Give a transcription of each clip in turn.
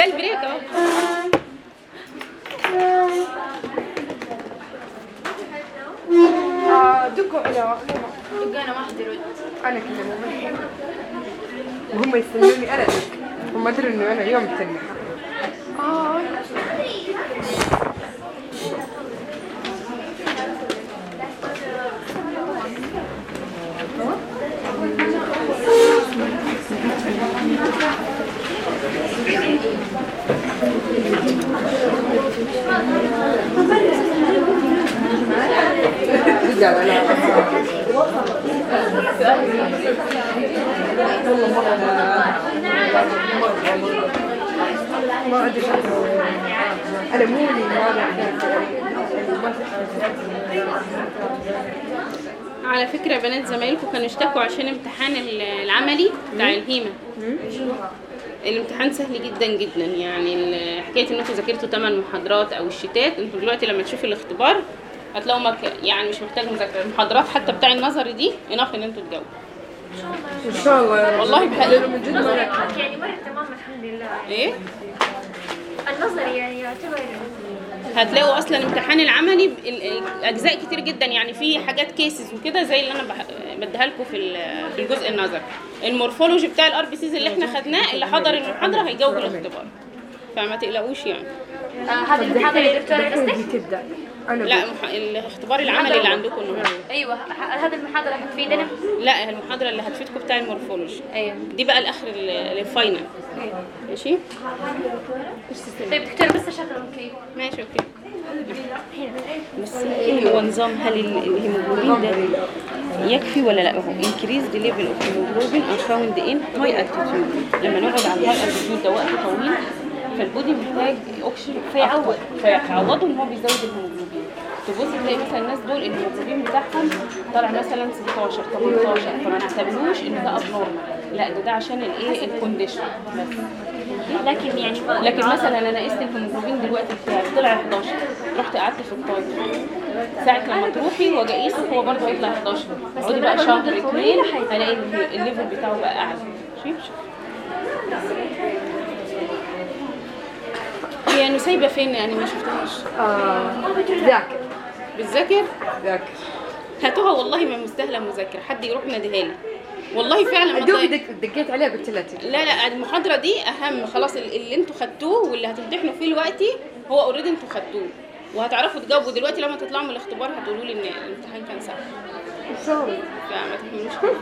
ده البريك اهو آه دقوا على انا ما حد يرد انا كذا مو ملحق. وهم يستنوني انا ادق هم ادروا انه انا اليوم متنحه آه. لا لا ما ادري انا مو اللي ما على فكرة بنات زمايلكم كانوا اشتكوا عشان امتحان ال- العملي بتاع الهيمة الامتحان سهل جدا جدا يعني ال- حكاية ان انتوا ذاكرتوا 8 محاضرات او الشتات انتوا دلوقتي لما تشوفوا الاختبار هتلاقوا مك... يعني مش محتاج مذاكرة المحاضرات حتى بتاع النظري دي اناف ان انتوا تجاوبوا ان شاء الله والله بحقيقة. لأنه من جد ما أنا- يعني مرة تمام الحمد لله ايه النظري يعني يعتبر هتلاقوا اصلا امتحان العملي ب- ال- ال- اجزاء كتير جدا يعني في حاجات كيسز وكده زي اللي انا بح- بديها لكم في ال- في الجزء النظري المورفولوجي بتاع الار بي سيز اللي احنا خدناه اللي حضر المحاضره هيجاوب الاختبار فما تقلقوش يعني آه هذا المحاضرة يا دكتورة قصدك؟ دي تبدا انا لا مح... الاختبار العملي اللي عندكم النهارده ايوه ه- هذه المحاضرة حتفيدنا لا المحاضره اللي هتفيدكم بتاع المورفولوجي ايوه دي بقى الاخر ال- الفاينل ماشي طيب دكتورة بس اشغل كيف ماشي اوكي بس ايه هو نظام هل ال- الهيموجلوبين ده يكفي ولا لا هو increase the level of hemoglobin are found in high altitude لما نقعد على الهاي altitude ده وقت طويل فالبودي محتاج اكسجين فيعوض فيعوضه ان هو بيزود الهيموجلوبين تبص تلاقي مثلا الناس دول الهيموجلوبين بتاعهم طالع مثلا 16 18 فما نعتبروش ان ده ابنورمال لا ده ده عشان الايه الكونديشن بس لكن يعني ما لكن مثلا انا قست الهيموجلوبين دلوقتي بتاعي طلع 11 رحت قعدت في الطايف ساعة لما تروحي واجي اقيسه هو برضه هيطلع 11 اقعدي بقى شهر اتنين هلاقي ال- الليفل بتاعه بقى اعلى شوف شوف هي نسيبة فين يعني ما شفتهاش آه ذاكر بتذاكر ذاكر هاتوها والله ما مستاهلة مذاكرة حد يروح ناديها لي والله فعلا دوبي والله دق- دقيت عليها قلت لها تجي لا لا المحاضرة دي أهم خلاص ال- اللي انتوا خدتوه واللي هتمتحنوا فيه دلوقتي هو اوريدي انتوا خدتوه وهتعرفوا تجاوبوا دلوقتي لما تطلعوا من الاختبار هتقولوا لي ان الامتحان كان سهل سوري فما تحملوش هم.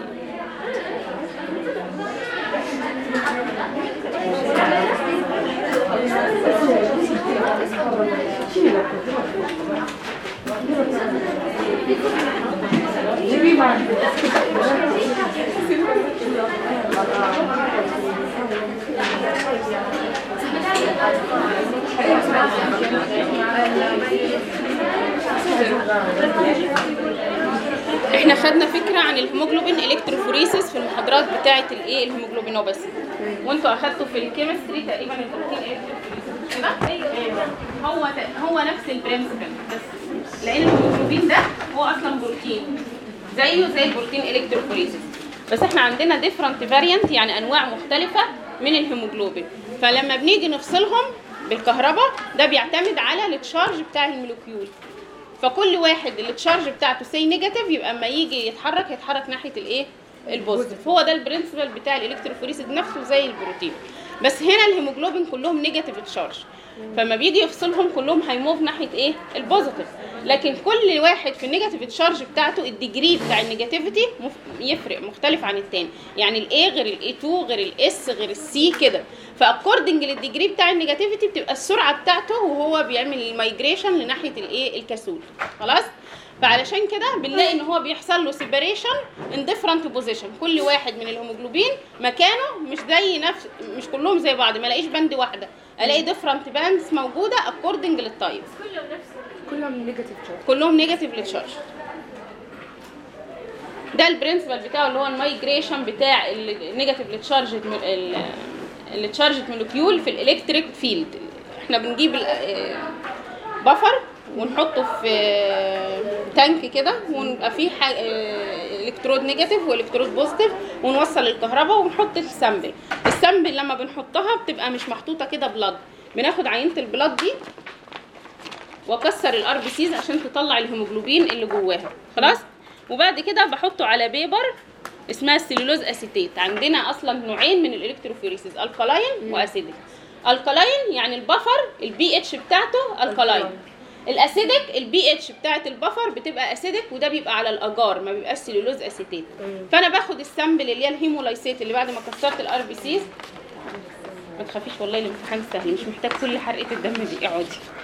احنا خدنا فكره عن الهيموجلوبين الكتروفوريسيس في المحاضرات بتاعه الايه الهيموجلوبينوباثي وانتوا اخدتوا في الكيمستري تقريبا البروتين الكتروفوريسيس كده هو هو نفس البرنسبل بس لان الهيموجلوبين ده هو اصلا بروتين زيه زي البروتين الكتروفوريسيس بس احنا عندنا ديفرنت فاريانت يعني انواع مختلفه من الهيموجلوبين فلما بنيجي نفصلهم بالكهرباء ده بيعتمد على التشارج بتاع المولكيول فكل واحد اللي التشارج بتاعته سي نيجاتيف يبقى اما يجي يتحرك يتحرك ناحيه الايه البوزيتيف هو ده البرنسبل بتاع الالكتروفوريسيس نفسه زي البروتين بس هنا الهيموجلوبين كلهم نيجاتيف تشارج فما بيجي يفصلهم كلهم هيموف ناحيه ايه البوزيتيف لكن كل واحد في النيجاتيف تشارج بتاعته الديجري بتاع النيجاتيفيتي مف- يفرق مختلف عن التاني يعني الاي غير الاي 2 غير الاس غير السي كده فاكوردنج للديجري بتاع النيجاتيفيتي بتبقى السرعه بتاعته وهو بيعمل المايجريشن لناحيه الايه الكسول خلاص فعلشان كده بنلاقي ان هو بيحصل له سيبريشن ان ديفرنت بوزيشن كل واحد من الهيموجلوبين مكانه مش زي نفس مش كلهم زي بعض ما الاقيش بند واحده الاقي ديفرنت باندز موجوده اكوردنج للتايب كلهم نفس كلهم نيجاتيف تشارج كلهم نيجاتيف للتشارج ده البرنسبل بتاعه اللي هو المايجريشن بتاع النيجاتيف للتشارج التشارج مولكيول في الالكتريك فيلد احنا بنجيب بفر ونحطه في تانك كده ونبقى فيه الكترود نيجاتيف والكترود بوزيتيف ونوصل الكهرباء ونحط السامبل السامبل لما بنحطها بتبقى مش محطوطه كده بلاد بناخد عينه البلاد دي واكسر الار بي سيز عشان تطلع الهيموجلوبين اللي جواها خلاص وبعد كده بحطه على بيبر اسمها السليلوز اسيتيت عندنا اصلا نوعين من الالكتروفوريسيس الكالاين واسيديك الكالاين يعني البفر البي اتش بتاعته الكالاين الاسيديك البي اتش بتاعت البفر بتبقى اسيديك وده بيبقى على الاجار ما بيبقاش سليلوز اسيتيت فانا باخد السامبل اللي هي الهيمولايسيت اللي بعد ما كسرت الار بي سيز ما تخافيش والله الامتحان سهل مش محتاج كل حرقه الدم دي اقعدي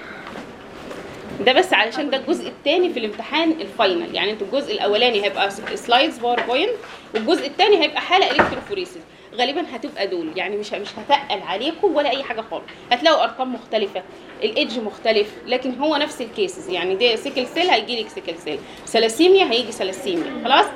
ده بس علشان ده الجزء الثاني في الامتحان الفاينل يعني انتوا الجزء الاولاني هيبقى سلايدز باوربوينت والجزء الثاني هيبقى حاله الكتروفوريسيس غالبا هتبقى دول يعني مش مش هتقل عليكم ولا اي حاجه خالص هتلاقوا ارقام مختلفه الايدج مختلف لكن هو نفس الكيسز يعني ده سيكل سيل هيجي لك سيكل سيل سلاسيميا هيجي سلاسيميا خلاص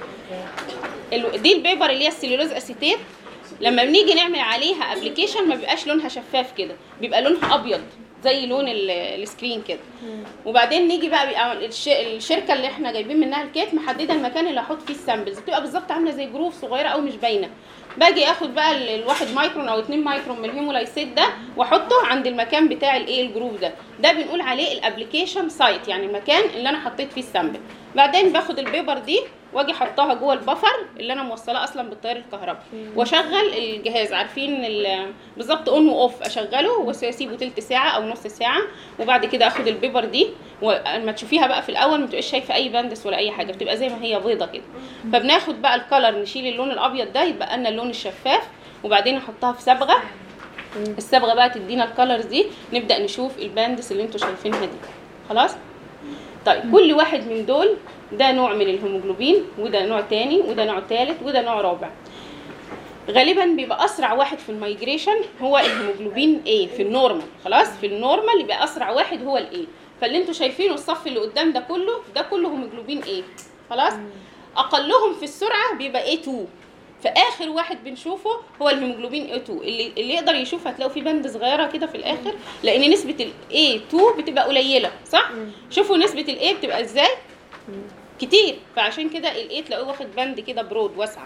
ال- دي البيبر اللي هي السليولوز اسيتيت لما بنيجي نعمل عليها ابلكيشن ما بيبقاش لونها شفاف كده بيبقى لونها ابيض زي لون ال- السكرين كده وبعدين نيجي بقى بيبقى الش- الشركه اللي احنا جايبين منها الكيت محدده المكان اللي هحط فيه السامبلز بتبقى بالظبط عامله زي جروف صغيره قوي مش باينه باجي اخد بقى ال- الواحد مايكرون او اتنين مايكرون من الهيمولايسيت ده واحطه عند المكان بتاع الايه الجروف ده ده بنقول عليه الابلكيشن سايت يعني المكان اللي انا حطيت فيه السامبل بعدين باخد البيبر دي واجي احطها جوه البفر اللي انا موصلاه اصلا بالتيار الكهربي واشغل الجهاز عارفين ال- بالظبط اون واوف اشغله واسيبه تلت ساعه او نص ساعه وبعد كده اخد البيبر دي ولما تشوفيها بقى في الاول ما تبقاش شايفه اي بندس ولا اي حاجه بتبقى زي ما هي بيضه كده فبناخد بقى الكلر نشيل اللون الابيض ده يبقى لنا اللون الشفاف وبعدين نحطها في صبغه الصبغه بقى تدينا الكالرز دي نبدا نشوف الباندس اللي انتوا شايفينها دي خلاص طيب كل واحد من دول ده نوع من الهيموجلوبين وده نوع تاني وده نوع تالت وده نوع رابع غالبا بيبقى اسرع واحد في المايجريشن هو الهيموجلوبين A في النورمال خلاص في النورمال يبقى اسرع واحد هو الاي فاللي انتوا شايفينه الصف اللي قدام ده كله ده كله هيموجلوبين A خلاص اقلهم في السرعه بيبقى A2 فاخر واحد بنشوفه هو الهيموجلوبين A2 اللي اللي يقدر يشوف هتلاقوا في بند صغيره كده في الاخر لان نسبه ال A2 بتبقى قليله صح شوفوا نسبه ال A بتبقى ازاي كتير فعشان كده ال A تلاقوه واخد بند كده برود واسعه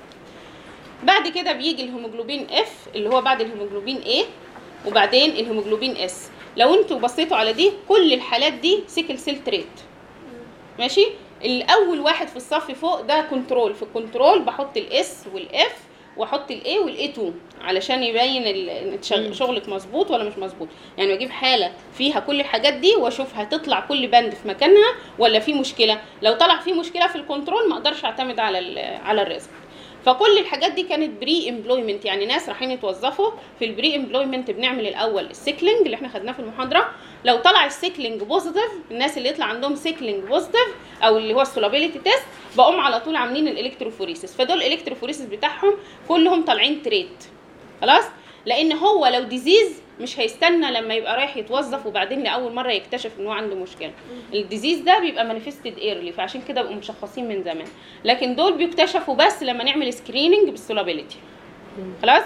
بعد كده بيجي الهيموجلوبين اف اللي هو بعد الهيموجلوبين A وبعدين الهيموجلوبين اس لو انتوا بصيتوا على دي كل الحالات دي سيكل سيل تريت ماشي الاول واحد في الصف فوق ده كنترول في الكنترول بحط الاس والاف واحط الاي والاي 2 علشان يبين ال- إن تشغ- شغلك مظبوط ولا مش مظبوط يعني بجيب حاله فيها كل الحاجات دي واشوف هتطلع كل بند في مكانها ولا في مشكله لو طلع في مشكله في الكنترول ما اقدرش اعتمد على ال- على الريسك فكل الحاجات دي كانت بري امبلويمنت يعني ناس رايحين يتوظفوا في البري امبلويمنت بنعمل الاول السيكلينج اللي احنا خدناه في المحاضره لو طلع السيكلينج بوزيتيف الناس اللي يطلع عندهم سيكلينج بوزيتيف او اللي هو السولابيليتي تيست بقوم على طول عاملين الالكتروفوريسيس فدول الالكتروفوريسيس بتاعهم كلهم طالعين تريت خلاص لان هو لو ديزيز مش هيستنى لما يبقى رايح يتوظف وبعدين لاول مره يكتشف ان هو عنده مشكله الديزيز ده بيبقى مانيفستد ايرلي فعشان كده بقوا مشخصين من زمان لكن دول بيكتشفوا بس لما نعمل سكريننج بالسولابيليتي خلاص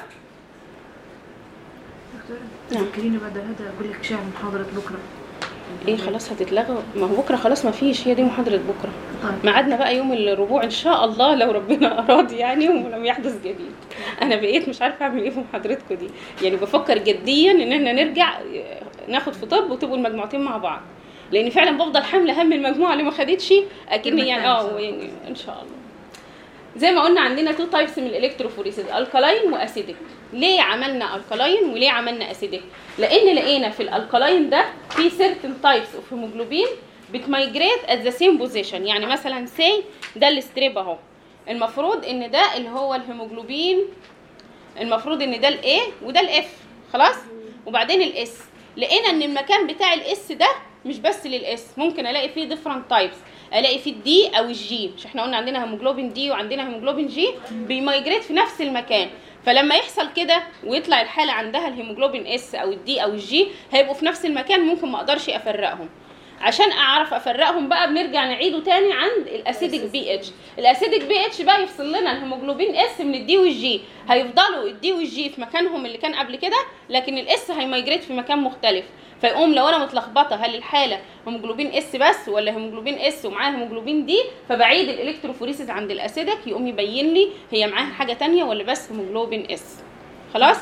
دكتورة تذكريني بعد هذا اقول لك شيء عن محاضرة بكرة ايه خلاص هتتلغى ما هو بكره خلاص ما فيش هي دي محاضره بكره طيب ميعادنا بقى يوم الربوع ان شاء الله لو ربنا اراد يعني ولم يحدث جديد انا بقيت مش عارفه اعمل ايه في محاضرتكم دي يعني بفكر جديا ان احنا نرجع ناخد في طب وتبقوا المجموعتين مع بعض لان فعلا بفضل حامله هم المجموعه اللي ما خدتش اكني يعني اه يعني ان شاء الله زي ما قلنا عندنا تو تايبس من الالكتروفوريسيس الكالاين واسيديك ليه عملنا الكالاين وليه عملنا اسيديك لان لقينا في الالكالاين ده في certain تايبس اوف هيموجلوبين بتمايجريت ات ذا سيم بوزيشن يعني مثلا سي ده الستريب اهو المفروض ان ده اللي هو الهيموجلوبين المفروض ان ده الاي وده الاف خلاص وبعدين الاس لقينا ان المكان بتاع الاس ده مش بس للاس ممكن الاقي فيه ديفرنت تايبس الاقي فيه الدي او الجي مش احنا قلنا عندنا هيموجلوبين دي وعندنا هيموجلوبين جي بيمايجريت في نفس المكان فلما يحصل كده ويطلع الحاله عندها الهيموجلوبين اس او الدي او الجي هيبقوا في نفس المكان ممكن ما اقدرش افرقهم عشان اعرف افرقهم بقى بنرجع نعيده تاني عند الاسيدك بي اتش الاسيدك بي اتش بقى يفصل لنا الهيموجلوبين اس من الدي والجي هيفضلوا الدي والجي في مكانهم اللي كان قبل كده لكن الاس هيمايجريت في مكان مختلف فيقوم لو انا متلخبطه هل الحاله هيموجلوبين اس بس ولا هيموجلوبين اس ومعاها هيموجلوبين دي فبعيد الالكتروفوريسيس عند الاسيدك يقوم يبين لي هي معاها حاجه تانية ولا بس هيموجلوبين اس خلاص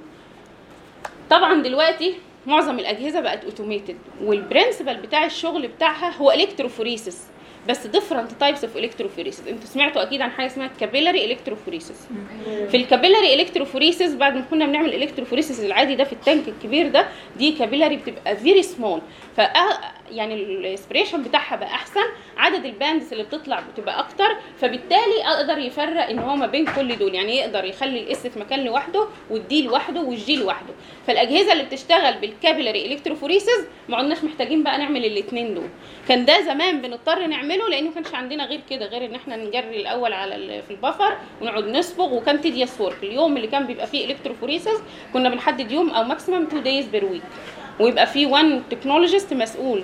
طبعا دلوقتي معظم الاجهزه بقت اوتوميتد والبرنسبل بتاع الشغل بتاعها هو الكتروفوريسيس بس ديفرنت تايبس اوف الكتروفوريسيس انتوا سمعتوا اكيد عن حاجه اسمها كابيلاري الكتروفوريسيس في الكابيلاري الكتروفوريسيس بعد ما كنا بنعمل الكتروفوريسيس العادي ده في التانك الكبير ده دي كابيلاري بتبقى فيري سمول ف يعني الاسبريشن بتاعها بقى احسن عدد الباندز اللي بتطلع بتبقى اكتر فبالتالي اقدر يفرق ان هو ما بين كل دول يعني يقدر يخلي الاس في مكان لوحده والدي لوحده والجي لوحده فالاجهزه اللي بتشتغل بالكابيلاري الكتروفوريسيس ما عدناش محتاجين بقى نعمل الاثنين دول كان ده زمان بنضطر نعمله لان ما كانش عندنا غير كده غير ان احنا نجري الاول على ال- في البفر ونقعد نصبغ وكان تيديوس ورك اليوم اللي كان بيبقى فيه الكتروفوريسيس كنا بنحدد يوم او ماكسيمم 2 دايز بير ويك ويبقى فيه وان تكنولوجيست مسؤول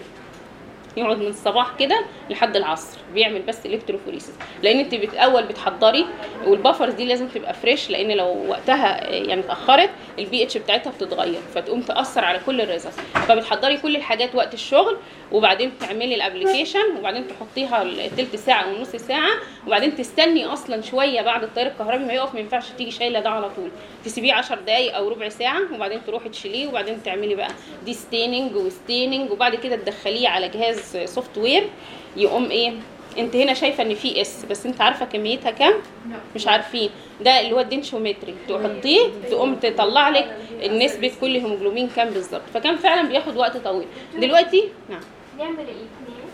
يقعد من الصباح كده لحد العصر بيعمل بس الكتروفوريسيس لان انت بت- الاول بتحضري والبفرز دي لازم تبقى فريش لان لو وقتها آه، يعني اتاخرت البي اتش بتاعتها بتتغير فتقوم تاثر على كل الريزلتس فبتحضري كل الحاجات وقت الشغل وبعدين تعملي الابلكيشن وبعدين تحطيها التلت ساعه او نص ساعه وبعدين تستني اصلا شويه بعد التيار الكهربي ما يقف ما ينفعش تيجي شايله ده على طول تسيبيه 10 دقايق او ربع ساعه وبعدين تروحي تشيليه وبعدين تعملي بقى دي ستيننج وستيننج وبعد كده تدخليه على جهاز سوفت وير يقوم ايه انت هنا شايفه ان في اس بس انت عارفه كميتها كام مش عارفين ده اللي هو الدنشومتري تحطيه تقوم تطلع لك نسبه كل هيموجلوبين كام بالظبط فكان فعلا بياخد وقت طويل دلوقتي نعم نعمل الاثنين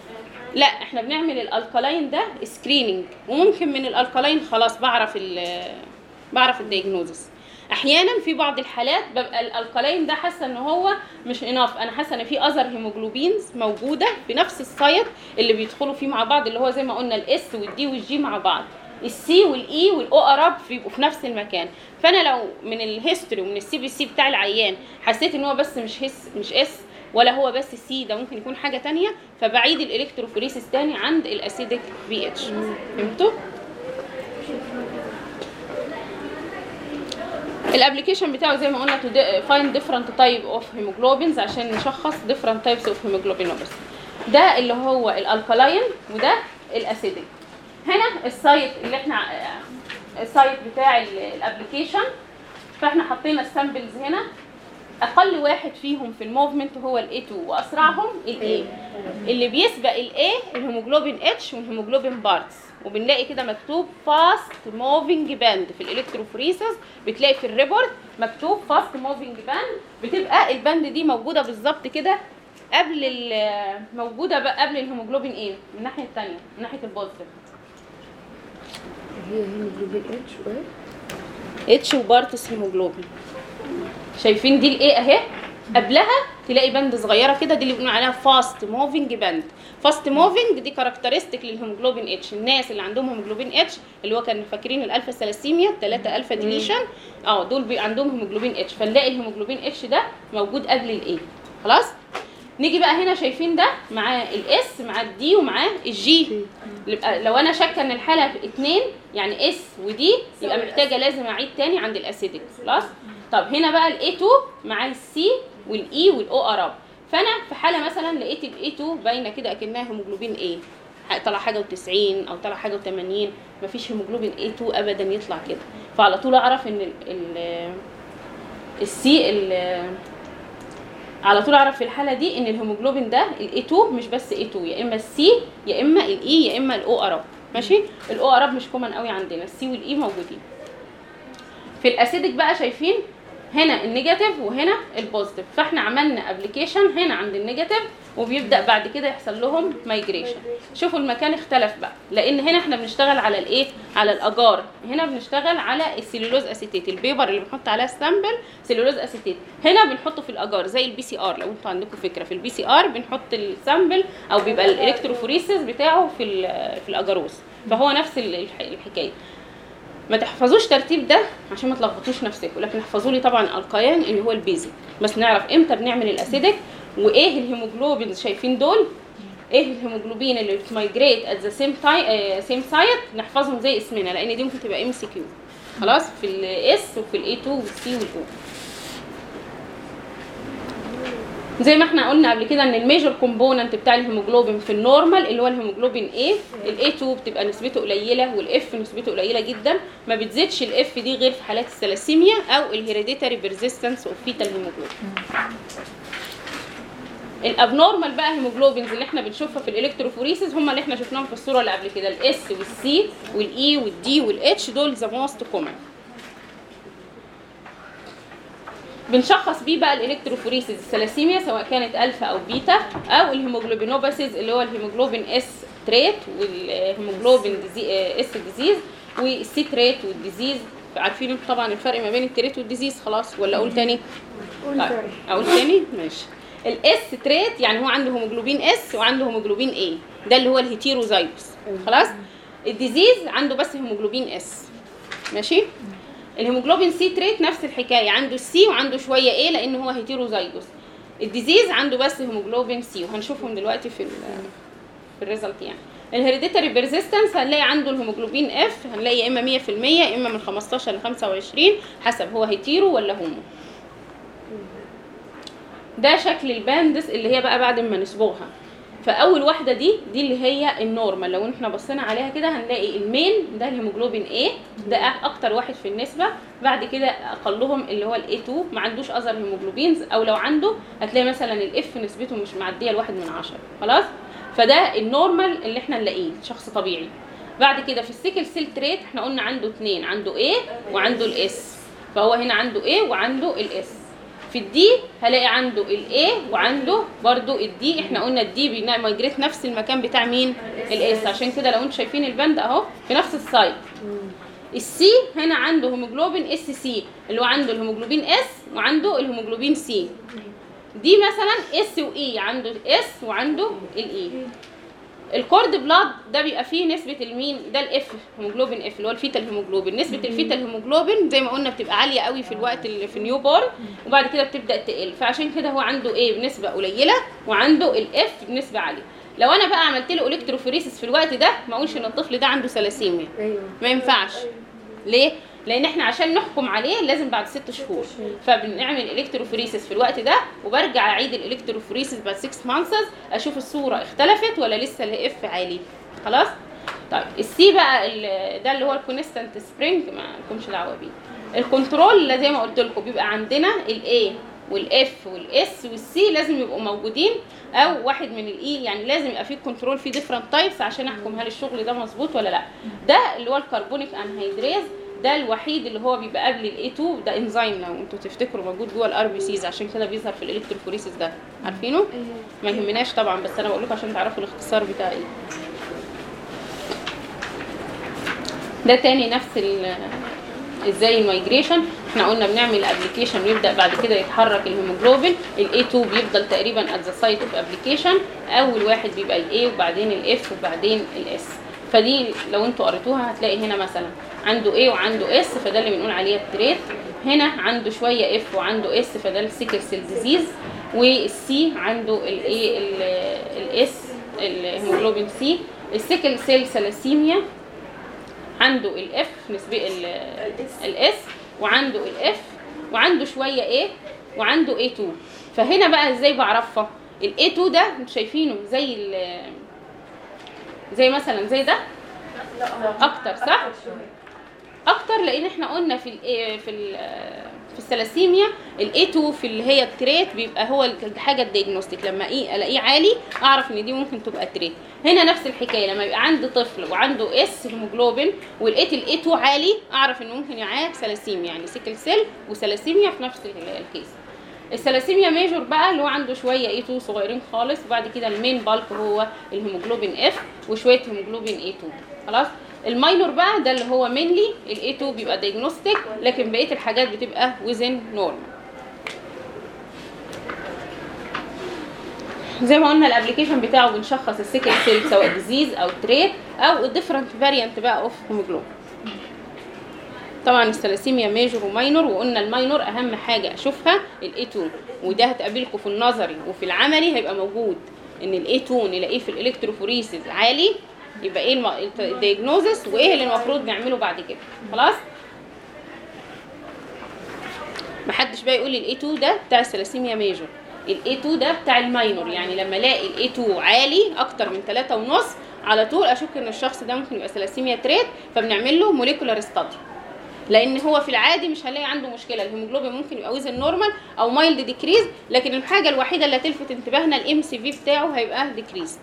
لا احنا بنعمل الالكالاين ده سكريننج وممكن من الالكالاين خلاص بعرف ال بعرف الدياجنوزس احيانا في بعض الحالات ببقى الالكالاين ده حاسه ان هو مش اناف انا حاسه ان في اذر هيموجلوبينز موجوده في نفس السايت اللي بيدخلوا فيه مع بعض اللي هو زي ما قلنا الاس والدي والجي مع بعض السي والاي والاو اراب بيبقوا في نفس المكان فانا لو من الهيستوري ومن السي بي سي بتاع العيان حسيت ان هو بس مش هس مش اس ولا هو بس سي ده ممكن يكون حاجه تانية فبعيد الالكتروفوريسيس تاني عند الاسيدك بي اتش فهمتوا الابلكيشن بتاعه زي ما قلنا to di- find different type of hemoglobins عشان نشخص different types of hemoglobinopathy ده اللي هو الالكالاين وده الاسيدك هنا السايت اللي احنا السايت بتاع الابلكيشن فاحنا حطينا السامبلز هنا اقل واحد فيهم في الموفمنت هو الاي 2 واسرعهم الاي اللي بيسبق الاي الهيموجلوبين اتش والهيموجلوبين بارتس وبنلاقي كده مكتوب فاست موفينج باند في الالكتروفوريسيس بتلاقي في الريبورت مكتوب فاست موفينج باند بتبقى الباند دي موجوده بالظبط كده قبل ال- موجوده بقى قبل الهيموجلوبين ايه من الناحيه الثانيه من ناحيه البوزيتيف هي هيموجلوبين اتش وايه؟ اتش وبارتس هيموجلوبين شايفين دي الايه اهي قبلها تلاقي بند صغيره كده دي اللي بنقول عليها فاست موفينج باند فاست موفينج دي كاركترستيك للهيموجلوبين اتش الناس اللي عندهم هيموجلوبين اتش اللي هو كانوا فاكرين الالفا ثلاسيميا 3 الفا ديليشن اه دول بي عندهم هيموجلوبين اتش فنلاقي الهيموجلوبين اتش ده موجود قبل الايه خلاص نيجي بقى هنا شايفين ده معاه الاس معاه الدي ومعاه الجي يبقى لو انا شاكه ان الحاله اتنين يعني اس ودي يبقى محتاجه لازم اعيد تاني عند الاسيدك خلاص طب هنا بقى الاي 2 معاه السي والاي والاو اراب فانا في حاله مثلا لقيت الاي 2 باينه كده اكنها هيموجلوبين ايه طلع حاجه و90 او طلع حاجه و80 مفيش هيموجلوبين اي 2 ابدا يطلع كده فعلى طول اعرف ان ال ال السي ال على طول اعرف في الحاله دي ان الهيموجلوبين ده الاي 2 مش بس اي 2 يا اما السي يا اما الاي يا اما الاو اراب ماشي الاو اراب مش كومن قوي عندنا السي والاي موجودين في الاسيدك بقى شايفين هنا النيجاتيف وهنا البوزيتيف فاحنا عملنا ابلكيشن هنا عند النيجاتيف وبيبدا بعد كده يحصل لهم مايجريشن شوفوا المكان اختلف بقى لان هنا احنا بنشتغل على الايه على الاجار هنا بنشتغل على السيلولوز اسيتيت البيبر اللي بنحط عليها السامبل سيلولوز اسيتيت هنا بنحطه في الاجار زي البي سي ار لو انتوا عندكم فكره في البي سي ار بنحط السامبل او بيبقى الالكتروفوريسيس بتاعه في ال- في الاجاروس فهو نفس ال- الح- الحكايه ما تحفظوش ترتيب ده عشان ما تلخبطوش نفسكم لكن احفظوا لي طبعا القيان اللي هو البيزك بس نعرف امتى بنعمل الاسيدك وايه الهيموجلوبين شايفين دول ايه الهيموجلوبين اللي بتمايجريت ات ذا سيم تايم سيم سايت نحفظهم زي اسمنا لان دي ممكن تبقى ام سي كيو خلاص في الاس وفي الاي 2 والسي والاو زي ما احنا قلنا قبل كده ان الميجر كومبوننت بتاع الهيموجلوبين في النورمال اللي هو الهيموجلوبين A الاي 2 بتبقى نسبته قليله والاف نسبته قليله جدا ما بتزيدش الاف دي غير في حالات الثلاسيميا او الهيريديتاري بيرزيستنس اوف فيتال هيموجلوبين الابنورمال بقى هيموجلوبينز اللي احنا بنشوفها في الالكتروفوريسيس هم اللي احنا شفناهم في الصوره اللي قبل كده الاس والسي والاي والدي والاتش دول ذا موست كومن بنشخص بيه بقى الالكتروفوريسيس الثلاسيميا سواء كانت الفا او بيتا او الهيموجلوبينوباثيز اللي هو الهيموجلوبين اس تريت والهيموجلوبين ديزي اس ديزيز والسي تريت والديزيز عارفين انتوا طبعا الفرق ما بين التريت والديزيز خلاص ولا اقول تاني طيب اقول تاني ماشي الاس تريت يعني هو عنده هيموجلوبين اس وعنده هيموجلوبين اي ده اللي هو الهيتيروزايجوس خلاص الديزيز عنده بس هيموجلوبين اس ماشي الهيموجلوبين سي تريت نفس الحكايه عنده السي وعنده شويه ايه لان هو هيتيروزايجوس الديزيز عنده بس هيموجلوبين سي وهنشوفهم دلوقتي في ال في الريزلت يعني الهيريديتاري بيرزيستنس هنلاقي عنده الهيموجلوبين اف هنلاقي يا اما 100% يا اما من 15 ل 25 حسب هو هيتيرو ولا هومو ده شكل الباندس اللي هي بقى بعد ما نصبغها فاول واحده دي دي اللي هي النورمال لو احنا بصينا عليها كده هنلاقي المين ده الهيموجلوبين A ده اكتر واحد في النسبه بعد كده اقلهم اللي هو الاي 2 ما عندوش اذر هيموجلوبينز او لو عنده هتلاقي مثلا الاف نسبته مش معديه لواحد من عشرة خلاص فده النورمال اللي احنا نلاقيه شخص طبيعي بعد كده في السيكل سيل تريت احنا قلنا عنده اتنين عنده A وعنده الاس فهو هنا عنده A وعنده الاس في الدي هلاقي عنده الاي وعنده برضو الدي احنا قلنا الدي بيمايجريت نفس المكان بتاع مين الاس عشان كده لو انتم شايفين البند اهو في نفس السايت السي هنا عنده هيموجلوبين اس سي اللي هو عنده الهيموجلوبين اس وعنده الهيموجلوبين سي دي مثلا اس واي عنده اس وعنده الاي الكورد بلاد ده بيبقى فيه نسبه المين ده الاف هيموجلوبين اف اللي هو الفيتال هيموجلوبين نسبه الفيتال هيموجلوبين زي ما قلنا بتبقى عاليه قوي في الوقت اللي في نيو بورن وبعد كده بتبدا تقل فعشان كده هو عنده ايه بنسبه قليله وعنده الاف بنسبه عاليه لو انا بقى عملت له الكتروفوريسيس في الوقت ده ما اقولش ان الطفل ده عنده ثلاسيميا ايوه ما ينفعش ليه لان احنا عشان نحكم عليه لازم بعد ست شهور فبنعمل الكتروفوريسيس في الوقت ده وبرجع اعيد الالكتروفوريسيس بعد 6 مانثس اشوف الصوره اختلفت ولا لسه الاف عالي خلاص طيب السي بقى ال- ده اللي هو الكونستانت سبرينج ما لكمش دعوه بيه الكنترول اللي زي ما قلت لكم بيبقى عندنا الاي والاف والاس والسي لازم يبقوا موجودين او واحد من الاي يعني لازم يبقى فيه كنترول فيه ديفرنت تايبس عشان احكم هل الشغل ده مظبوط ولا لا ده اللي هو الكربونيك انهيدريز ده الوحيد اللي هو بيبقى قبل الاي 2 ده انزيم لو انتوا تفتكروا موجود جوه الار بي سيز عشان كده بيظهر في الالكتروفوريسيس ده عارفينه ما يهمناش طبعا بس انا بقول لكم عشان تعرفوا الاختصار بتاع ايه ده تاني نفس ال ازاي المايجريشن احنا قلنا بنعمل ابلكيشن ويبدا بعد كده يتحرك الهيموجلوبين الاي 2 بيفضل تقريبا ات ذا سايت اوف ابلكيشن اول واحد بيبقى الاي وبعدين الاف وبعدين الاس فدي لو انتوا قريتوها هتلاقي هنا مثلا عنده ايه وعنده اس فده اللي بنقول عليه التريت هنا عنده شويه اف وعنده اس فده السيكل سيل ديزيز والسي عنده الايه الاس الهيموجلوبين سي السيكل سيل ثلاسيميا عنده الاف نسبة الاس وعنده الاف وعنده شوية ايه وعنده A2 فهنا بقى ازاي بعرفها ال A2 ده انتوا شايفينه زي ال زي مثلا زي ده اكتر صح اكتر لان احنا قلنا في ال في ال في الثلاسيميا الاي 2 في اللي هي التريت بيبقى هو الحاجه الديagnostic لما ايه الاقيه عالي اعرف ان دي ممكن تبقى تريت هنا نفس الحكايه لما يبقى عندي طفل وعنده اس هيموجلوبين ولقيت الاي 2 عالي اعرف انه ممكن يعاه ثلاسيميا يعني سيكل سيل وثلاسيميا في نفس ال- الكيس الثلاسيميا ميجور بقى اللي هو عنده شويه اي 2 صغيرين خالص وبعد كده المين بالك هو الهيموجلوبين اف وشويه هيموجلوبين اي 2 خلاص الماينور بقى ده اللي هو مينلي الاي 2 بيبقى دايجنوستيك لكن بقيه الحاجات بتبقى ويزن نورمال زي ما قلنا الابلكيشن بتاعه بنشخص السيكل سيل سواء ديزيز او تريت او الديفرنت فاريانت بقى اوف هيموجلوبين طبعا الثلاسيميا ميجور وماينور وقلنا الماينور اهم حاجه اشوفها الاي 2 وده هتقابلكم في النظري وفي العملي هيبقى موجود ان الاي 2 نلاقيه في الالكتروفوريسيس عالي يبقى ايه الدياجنوزس وايه اللي المفروض نعمله بعد كده خلاص محدش بقى يقول الاي 2 ده بتاع الثلاسيميا ميجور الاي 2 ده بتاع الماينور يعني لما الاقي الاي 2 عالي اكتر من 3 ونص على طول اشك ان الشخص ده ممكن يبقى ثلاسيميا تريت فبنعمل له موليكولار ستادي لان هو في العادي مش هنلاقي عنده مشكله الهيموجلوبين ممكن يبقى وزن نورمال او مايلد ديكريز لكن الحاجه الوحيده اللي هتلفت انتباهنا الام سي في بتاعه هيبقى ديكريزد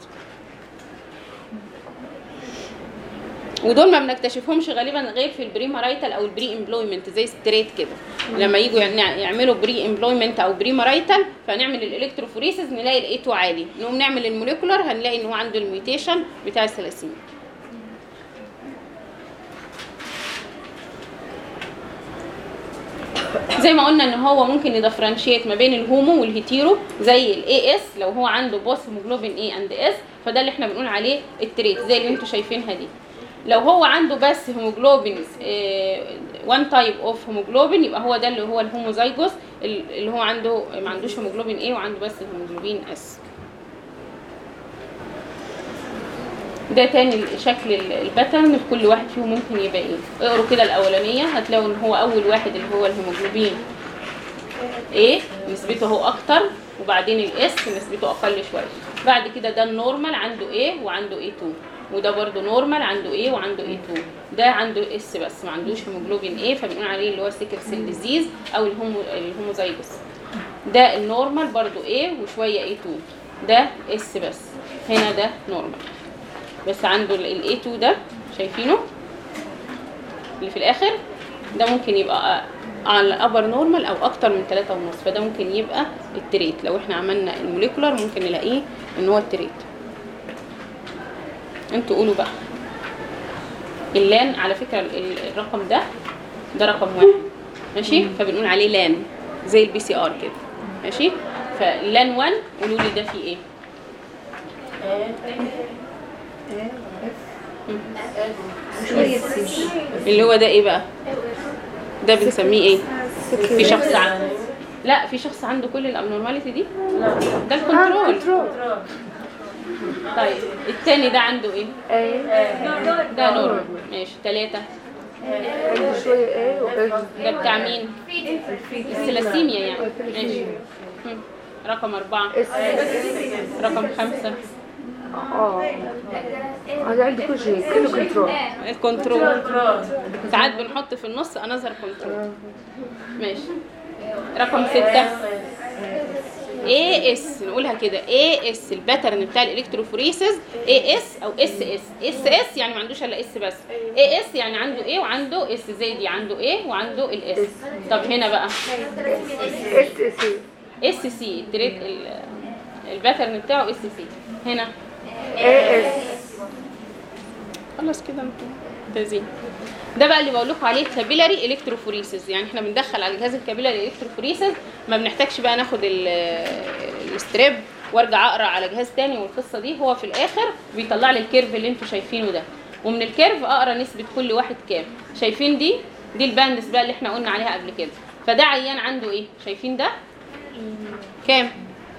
ودول ما بنكتشفهمش غالبا غير في البري مارايتال او البري امبلويمنت زي ستريت كده لما يجوا يعني يعملوا بري امبلويمنت او بري مارايتال فنعمل الالكتروفوريسز نلاقي الايتو عالي نقوم نعمل الموليكولار هنلاقي ان هو عنده الميوتيشن بتاع الثلاسيميا زي ما قلنا ان هو ممكن يدفرنشيت ما بين الهومو والهيتيرو زي الاي اس لو هو عنده بوث هيموجلوبين اي اند اس فده اللي احنا بنقول عليه التريت زي اللي انتوا شايفينها دي لو هو عنده بس هيموجلوبين وان تايب اوف هيموجلوبين يبقى هو ده اللي هو الهوموزايجوس اللي هو عنده ما عندوش هيموجلوبين ايه وعنده بس هيموجلوبين اس ده تاني شكل ال- الباترن في كل واحد فيهم ممكن يبقى ايه اقروا كده الاولانيه هتلاقوا ان هو اول واحد اللي هو الهيموجلوبين ايه نسبته هو اكتر وبعدين الاس نسبته اقل شويه بعد كده ده النورمال عنده ايه وعنده ايه 2 وده برده نورمال عنده ايه وعنده ايه 2 ده عنده اس بس ما عندوش هيموجلوبين ايه فبنقول عليه اللي هو سيكل سيل ديزيز او الهومو الهوموزايجوس ده النورمال برضو ايه وشويه ايه 2 ده اس بس هنا ده نورمال بس عنده الاي 2 ده شايفينه اللي في الاخر ده ممكن يبقى على ابر نورمال او اكتر من 3 ونص فده ممكن يبقى التريت لو احنا عملنا الموليكولار ممكن نلاقيه ان هو التريت انتوا قولوا بقى اللان على فكره ال- ال- الرقم ده ده رقم واحد ماشي فبنقول عليه لان زي البي سي ار كده ماشي فلان 1 قولوا لي ده فيه ايه اللي هو ده ايه بقى ده بنسميه ايه في شخص عنده لا في شخص عنده كل الابنورماليتي دي ده الكنترول طيب التاني ده عنده ايه ده نورمال ماشي ثلاثة عنده شوية ايه وإيه ده بتاع مين الثلاسيميا يعني ماشي مم. رقم أربعة اس رقم خمسة اه هذا عنده كل شيء كله كنترول الكنترول ساعات بنحط في النص انذر كنترول ماشي رقم ستة اي اس نقولها كده اي اس الباترن بتاع الالكتروفوريسز اي اس او اس اس اس اس يعني ما عندوش الا اس بس اي اس يعني عنده ايه وعنده اس زي دي عنده ايه وعنده الاس طب هنا بقى اس اس اس سي التريت ال- الباترن بتاعه اس سي هنا اي اس خلاص كده انتوا ممتازين ده بقى اللي بقول لكم عليه كابيلاري الكتروفوريسز يعني احنا بندخل على جهاز الكابيلاري الكتروفوريسز ما بنحتاجش بقى ناخد ال- الستريب وارجع اقرا على جهاز تاني والقصه دي هو في الاخر بيطلع لي الكيرف اللي انتوا شايفينه ده ومن الكيرف اقرا نسبه كل واحد كام شايفين دي دي الباندس بقى اللي احنا قلنا عليها قبل كده فده عيان عنده ايه شايفين ده كام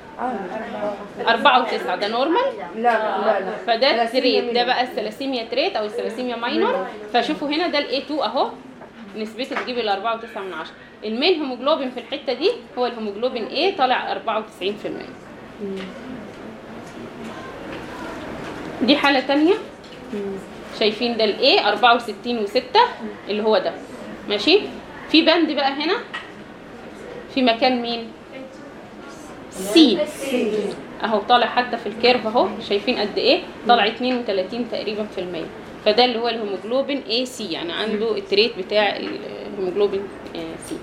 أربعة وتسعة ده نورمال لا لا لا فده ثلاثيميا تريت ده منه. بقى الثلاسيميا تريت او الثلاسيميا ماينور فشوفوا هنا ده الاي 2 اهو نسبته تجيب ال 4.9 من 10 المين هيموجلوبين في الحته دي هو الهيموجلوبين ايه طالع 94% دي حاله تانية شايفين ده الايه 64 و6 اللي هو ده ماشي في بند بقى هنا في مكان مين سي اهو طالع حتى في الكيرف اهو شايفين قد ايه طالع 32 تقريبا في المية فده اللي هو الهيموجلوبين اي سي يعني عنده التريت بتاع الهيموجلوبين سي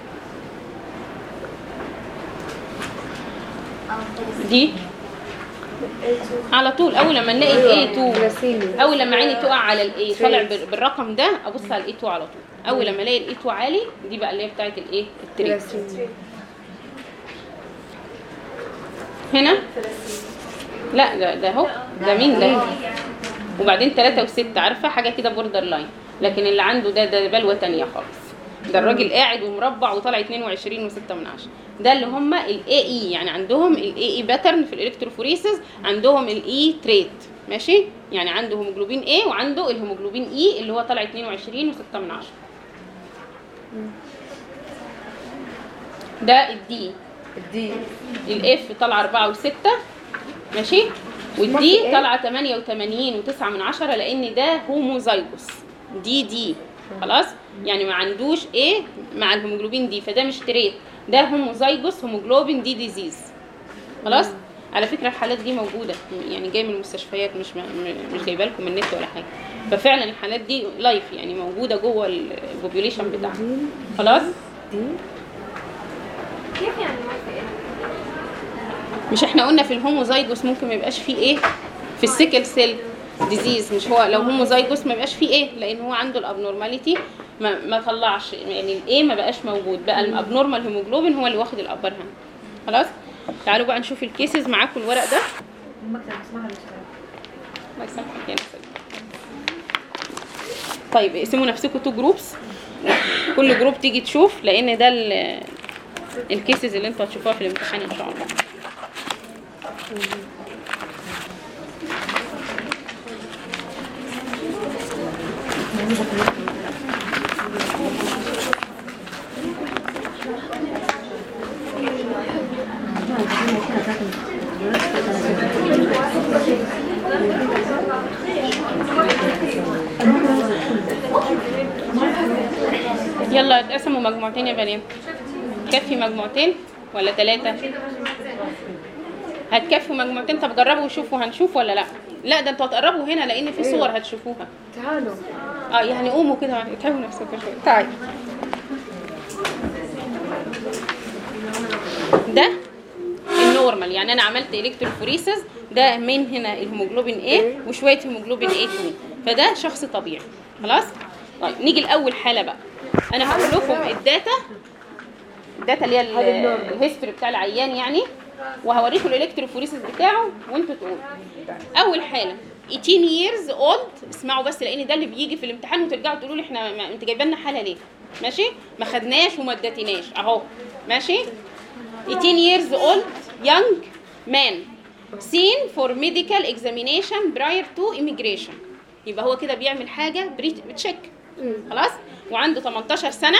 دي على طول اول لما نلاقي الاي 2 ثلاثيميا اول لما عيني تقع على الاي طالع بال- بالرقم ده ابص على الاي 2 على طول اول لما الاقي الاي 2 عالي دي بقى اللي هي بتاعت الايه التريت ثلاثيميا هنا لا ده ده اهو ده مين ده وبعدين ثلاثة وستة عارفة حاجة كده بوردر لاين لكن اللي عنده ده ده بلوه تانية خالص ده الراجل قاعد ومربع وطالع 22 و6 من عشرة ده اللي هم الاي اي يعني عندهم الاي اي باترن في الالكتروفوريسز عندهم الاي تريت ماشي يعني عنده هيموجلوبين اي وعنده الهيموجلوبين اي اللي هو طالع 22 و6 من عشرة ده الدي دي الاف طالعه 4 و6 ماشي والدي إيه؟ طالعه 88 و9 من عشرة لان ده هوموزايجوس دي دي خلاص يعني ما عندوش ايه مع الهيموجلوبين دي فده مش تريت ده هوموزايجوس هيموجلوبين دي ديزيز خلاص على فكره الحالات دي موجوده يعني جايه من المستشفيات مش م- مش جايبه لكم من النت ولا حاجه ففعلا الحالات دي لايف يعني موجوده جوه البوبيوليشن بتاعنا خلاص دي كيف يعني ما في مش احنا قلنا في الهوموزايجوس ممكن ما يبقاش فيه ايه في السيكل سيل ديزيز مش هو لو هوموزايجوس ما يبقاش فيه ايه لان هو عنده الابنورماليتي ما ما طلعش يعني الايه ما بقاش موجود بقى الابنورمال هيموجلوبين هو اللي واخد الابر هاند خلاص تعالوا بقى نشوف الكيسز معاكم الورق ده المكتب اسمها الاشتراك الله يسامحك يا نسل طيب اقسموا نفسكم تو جروبس كل جروب تيجي تشوف لان ده ال- الكيسز اللي انتوا هتشوفوها في الامتحان ان شاء الله يلا اتقسموا مجموعتين يا بنات كفي مجموعتين ولا ثلاثة هتكفوا مجموعتين طب جربوا وشوفوا هنشوف ولا لا لا ده انتوا هتقربوا هنا لان في صور هتشوفوها تعالوا اه يعني قوموا كده اتعبوا نفسكم شويه تعالوا ده النورمال يعني انا عملت الكتروفوريسز ده من هنا الهيموجلوبين A وشويه هيموجلوبين A2 فده شخص طبيعي خلاص طيب نيجي لاول حاله بقى انا هقول لكم الداتا الداتا اللي هي ال- هذا النورمال. الهيستوري بتاع العيان يعني وهوريكم الالكتروفوريسز بتاعه وانتوا تقولوا اول حاله 18 years old اسمعوا بس لان ده اللي بيجي في الامتحان وترجعوا تقولوا لي احنا ما انت جايبه لنا حاله ليه ماشي ما خدناش وما اديتناش اهو ماشي 18 years old young man seen for medical examination prior to immigration يبقى هو كده بيعمل حاجه بتشيك خلاص وعنده 18 سنه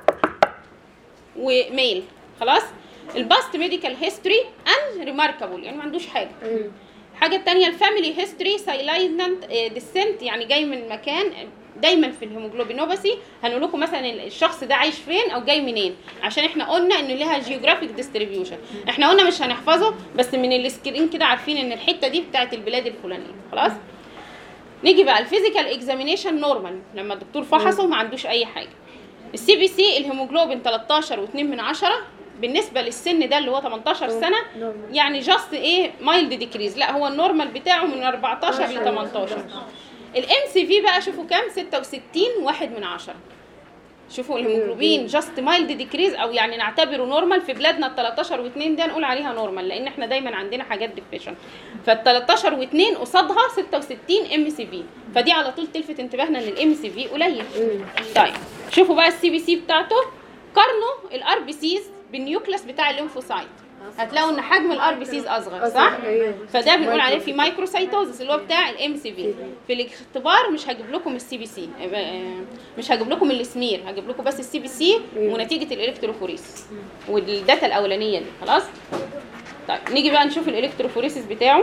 وميل خلاص الباست ميديكال هيستوري ان ريماركابل يعني ما عندوش حاجه الحاجه الثانيه الفاميلي هيستوري سايلايننت ديسنت يعني جاي من مكان دايما في الهيموجلوبينوباثي هنقول لكم مثلا الشخص ده عايش فين او جاي منين عشان احنا قلنا ان ليها جيوغرافيك ديستريبيوشن احنا قلنا مش هنحفظه بس من السكرين كده عارفين ان الحته دي بتاعت البلاد الفلانيه خلاص نيجي بقى الفيزيكال اكزامينيشن نورمال لما الدكتور فحصه ما عندوش اي حاجه السي بي سي الهيموجلوبين 13 و2 من عشرة بالنسبه للسن ده اللي هو 18 سنه يعني جاست ايه مايلد ديكريز لا هو النورمال بتاعه من 14 ل 18 الام سي في بقى شوفوا كام 66 واحد من عشرة شوفوا الهيموجلوبين جاست مايلد ديكريز او يعني نعتبره نورمال في بلادنا ال 13 و2 ده نقول عليها نورمال لان احنا دايما عندنا حاجات ديفيشن فال 13 و2 قصادها 66 ام سي في فدي على طول تلفت انتباهنا ان الام سي في قليل طيب شوفوا بقى السي بي سي بتاعته قارنوا الار بي سيز بالنيوكلس بتاع الليمفوسايت هتلاقوا ان حجم الار بي سيز اصغر صح أيوة. فده بنقول عليه في مايكروسايتوزس اللي هو بتاع الام سي في في الاختبار مش هجيب لكم السي بي سي مش هجيب لكم السمير هجيب لكم بس السي بي سي ونتيجه الالكتروفوريس والداتا الاولانيه دي خلاص طيب نيجي بقى نشوف الالكتروفوريسيس بتاعه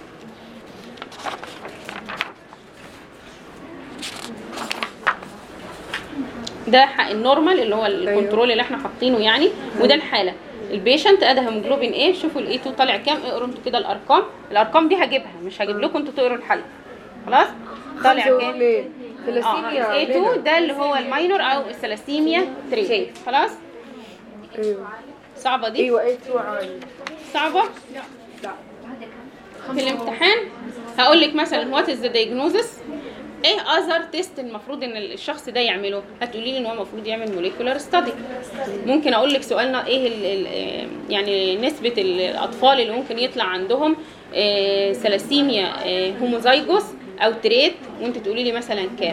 ده حق النورمال اللي هو الكنترول اللي احنا حاطينه يعني وده الحاله البيشنت ادى هيموجلوبين ايه شوفوا الاي 2 طالع كام اقروا انتوا كده الارقام الارقام دي هجيبها مش هجيب لكم انتوا تقروا الحل خلاص طالع كام اه ثلاثيميا الاي 2 ده اللي هو الماينور او الثلاسيميا تري خلاص صعبه دي ايوه اي 2 عالي صعبه في الامتحان هقول لك مثلا وات از ذا دايجنوزس ايه اذر تيست المفروض ان الشخص ده يعمله هتقولي لي ان هو المفروض يعمل موليكولار ستادي ممكن اقول لك سؤالنا ايه ال ال يعني نسبه الاطفال اللي ممكن يطلع عندهم آه، ثلاسيميا آه، هوموزايجوس او تريت وانت تقولي لي مثلا كام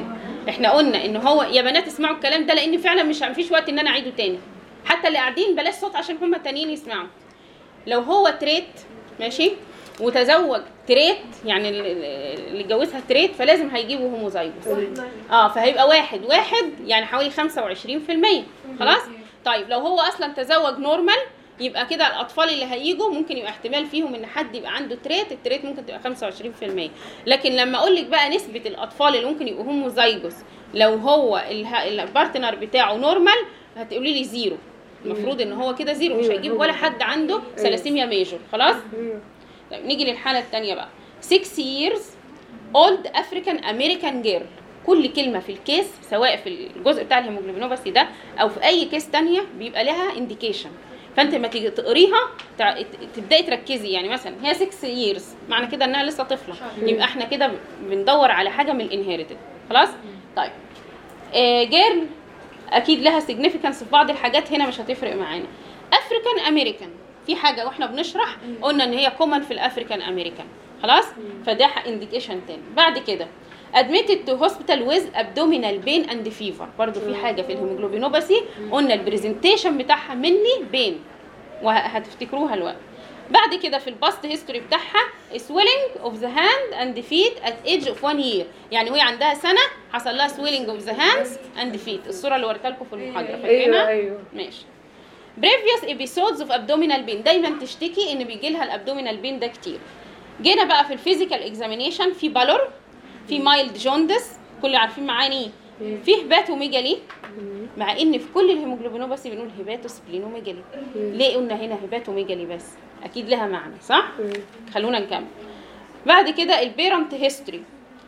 احنا قلنا ان هو يا بنات اسمعوا الكلام ده لان فعلا مش مفيش وقت ان انا اعيده تاني حتى اللي قاعدين بلاش صوت عشان هم التانيين يسمعوا لو هو تريت ماشي وتزوج تريت يعني ال- ال- اللي اتجوزها تريت فلازم هيجيبوا هوموزايجوس اه فهيبقى واحد واحد يعني حوالي 25% خلاص طيب لو هو اصلا تزوج نورمال يبقى كده الاطفال اللي هيجوا ممكن يبقى احتمال فيهم ان حد يبقى عنده تريت التريت ممكن تبقى 25% لكن لما اقول لك بقى نسبه الاطفال اللي ممكن يبقوا هوموزايجوس لو هو اله- البارتنر بتاعه نورمال هتقولي لي زيرو المفروض ان هو كده زيرو مش هيجيب ولا حد عنده سلاسيميا ميجور خلاص طيب نيجي للحاله الثانيه بقى 6 years old African American girl كل كلمه في الكيس سواء في الجزء بتاع الهيموجلوبينوباثي ده او في اي كيس تانية بيبقى لها انديكيشن فانت لما تيجي تقريها تع- تبداي تركزي يعني مثلا هي 6 years معنى كده انها لسه طفله يبقى احنا كده بندور على حاجه من الانهيرتد خلاص طيب جيرل اكيد لها سيجنيفيكانس في بعض الحاجات هنا مش هتفرق معانا افريكان امريكان في حاجه واحنا بنشرح قلنا ان هي كومن في الافريكان امريكان خلاص فده انديكيشن تاني بعد كده admitted to hospital with abdominal pain and fever برضو في حاجه في الهيموجلوبينوباثي قلنا البرزنتيشن بتاعها مني بين وهتفتكروها الوقت بعد كده في الباست هيستوري بتاعها swelling of the hand and feet at age of one year يعني وهي عندها سنه حصل لها swelling of the hands and feet الصوره اللي وريتها لكم في المحاضره ايوه فاكرينها ايوه ماشي previous episodes of abdominal pain دايما تشتكي ان بيجي لها الابدومينال بين ده كتير جينا بقى في الفيزيكال اكزامينيشن في بالور في مايلد جوندس كل عارفين معاني ايه في هباتوميجالي مع ان في كل الهيموجلوبينوباثي بنقول هيباتوسبلينوميجالي ليه قلنا هنا هيباتوميجالي بس اكيد لها معنى صح خلونا نكمل بعد كده البيرنت هيستوري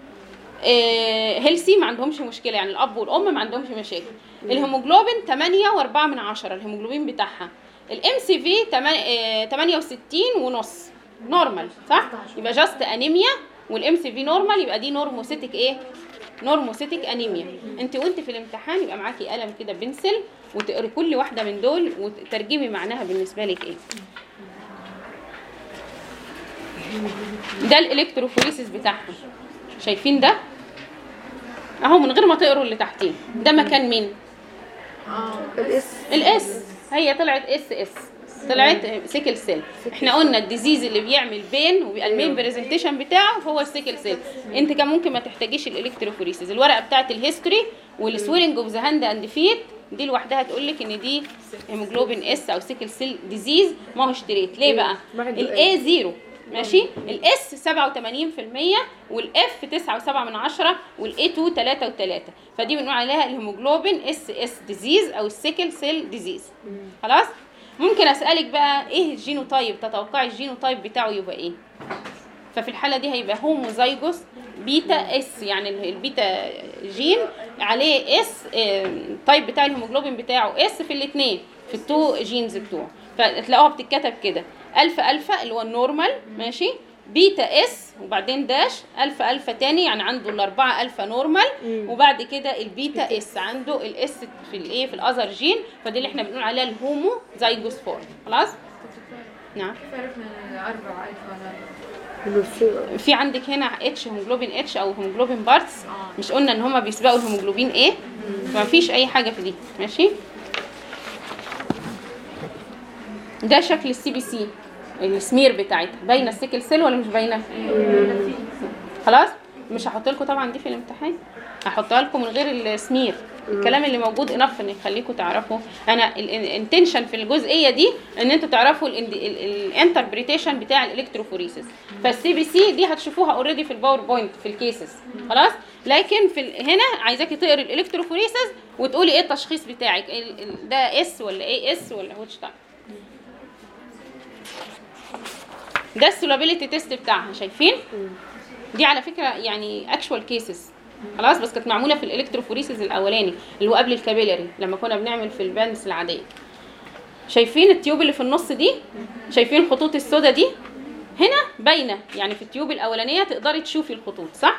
هيلسي ما عندهمش مشكله يعني الاب والام ما عندهمش مشاكل الهيموجلوبين 8 و4 من 10 الهيموجلوبين بتاعها الام سي في 68 ونص نورمال صح يبقى جاست انيميا والام سي في نورمال يبقى دي نورموسيتك ايه نورموسيتك انيميا انت وانت في الامتحان يبقى معاكي قلم كده بنسل وتقري كل واحده من دول وترجمي معناها بالنسبه لك ايه ده الالكتروفوريسيس بتاعها شايفين ده اهو من غير ما تقروا اللي تحتيه ده مكان مين الاس الاس هي طلعت اس اس طلعت سيكل سيل احنا قلنا الديزيز اللي بيعمل بين وبيبقى المين برزنتيشن بتاعه هو السيكل سيل انت كان ممكن ما تحتاجيش الالكتروفوريسيس الورقه بتاعه الهيستوري والسويلنج اوف ذا هاند اند فيت دي لوحدها تقول لك ان دي هيموجلوبين اس او سيكل سيل ديزيز ما هو اشتريت ليه بقى ما عنده الاي زيرو ماشي الاس 87% والاف 9.7 من عشرة والاي 2 3 و3 فدي بنقول عليها الهيموجلوبين اس اس ديزيز او السيكل سيل ديزيز خلاص ممكن اسالك بقى ايه الجينوتايب تتوقعي الجينوتايب بتاعه يبقى ايه ففي الحاله دي هيبقى هوموزايجوس بيتا اس يعني ال- البيتا جين عليه اس التايب بتاع الهيموجلوبين بتاعه اس في الاثنين في التو جينز بتوعه فتلاقوها بتتكتب كده الفا الفا اللي هو النورمال ماشي بيتا اس وبعدين داش الفا الفا تاني يعني عنده الاربعه الفا نورمال وبعد كده البيتا اس عنده الاس في الايه في الاذر جين فدي اللي احنا بنقول عليها الهومو زايجوس فورم خلاص نعم كيف عرفنا أربعة ألف ولا في عندك هنا اتش هيموجلوبين اتش او هيموجلوبين بارتس مش قلنا ان هما بيسبقوا الهيموجلوبين ايه فما فيش اي حاجه في دي ماشي ده شكل السي بي سي السمير بتاعتها باينه السيكل سيل ولا مش باينه خلاص مش هحط لكم طبعا دي في الامتحان هحطها لكم من غير السمير الكلام اللي موجود انف ان يخليكم تعرفوا انا الانتنشن في الجزئيه دي ان انتوا تعرفوا الانتربريتيشن بتاع الالكتروفوريسيس فالسي بي سي دي هتشوفوها اوريدي في الباوربوينت في الكيسز خلاص لكن في ال- هنا عايزاكي تقري الالكتروفوريسيس وتقولي ايه التشخيص بتاعك ال- ال- ده اس ولا ايه اس ولا واتش تايب ده السولابيليتي تيست بتاعها شايفين دي على فكره يعني اكشوال كيسز خلاص بس كانت معموله في الالكتروفوريسيس الاولاني اللي هو قبل الكابيلاري لما كنا بنعمل في البانس العاديه شايفين التيوب اللي في النص دي شايفين الخطوط السوداء دي هنا باينه يعني في التيوب الاولانيه تقدري تشوفي الخطوط صح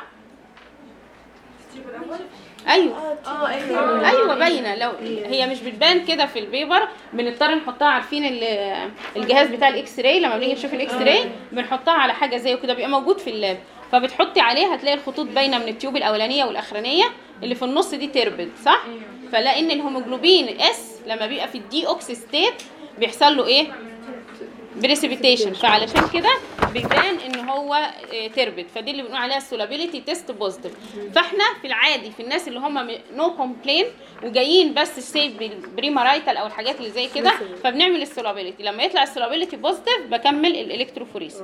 ايوه اه ايوه ايوه باينه لو هي مش بتبان كده في البيبر بنضطر نحطها عارفين ال- الجهاز بتاع الاكس راي لما بنيجي نشوف الاكس راي بنحطها على حاجه زي كده بيبقى موجود في اللاب فبتحطي عليه هتلاقي الخطوط باينه من التيوب الاولانيه والاخرانيه اللي في النص دي تربد صح فلان الهيموجلوبين اس لما بيبقى في الدي اوكس ستيت بيحصل له ايه بريسيبيتيشن فعلشان كده بيبان ان هو تربت فدي اللي بنقول عليها السولابيليتي تيست بوزيتيف فاحنا في العادي في الناس اللي هم نو كومبلين وجايين بس سيف بالبريمارايتال او الحاجات اللي زي كده فبنعمل السولابيليتي لما يطلع السولابيليتي بوزيتيف بكمل الالكتروفوريسيس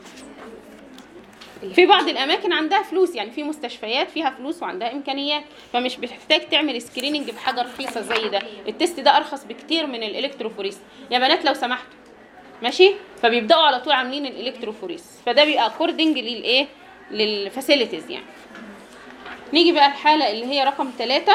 في بعض الاماكن عندها فلوس يعني في مستشفيات فيها فلوس وعندها امكانيات فمش بتحتاج تعمل سكريننج بحاجه رخيصه زي ده التست ده ارخص بكتير من الالكتروفوريس يا بنات لو سمحتوا ماشي فبيبداوا على طول عاملين الالكتروفوريس فده بيبقى اكوردنج للايه للفاسيلتيز يعني نيجي بقى الحاله اللي هي رقم ثلاثة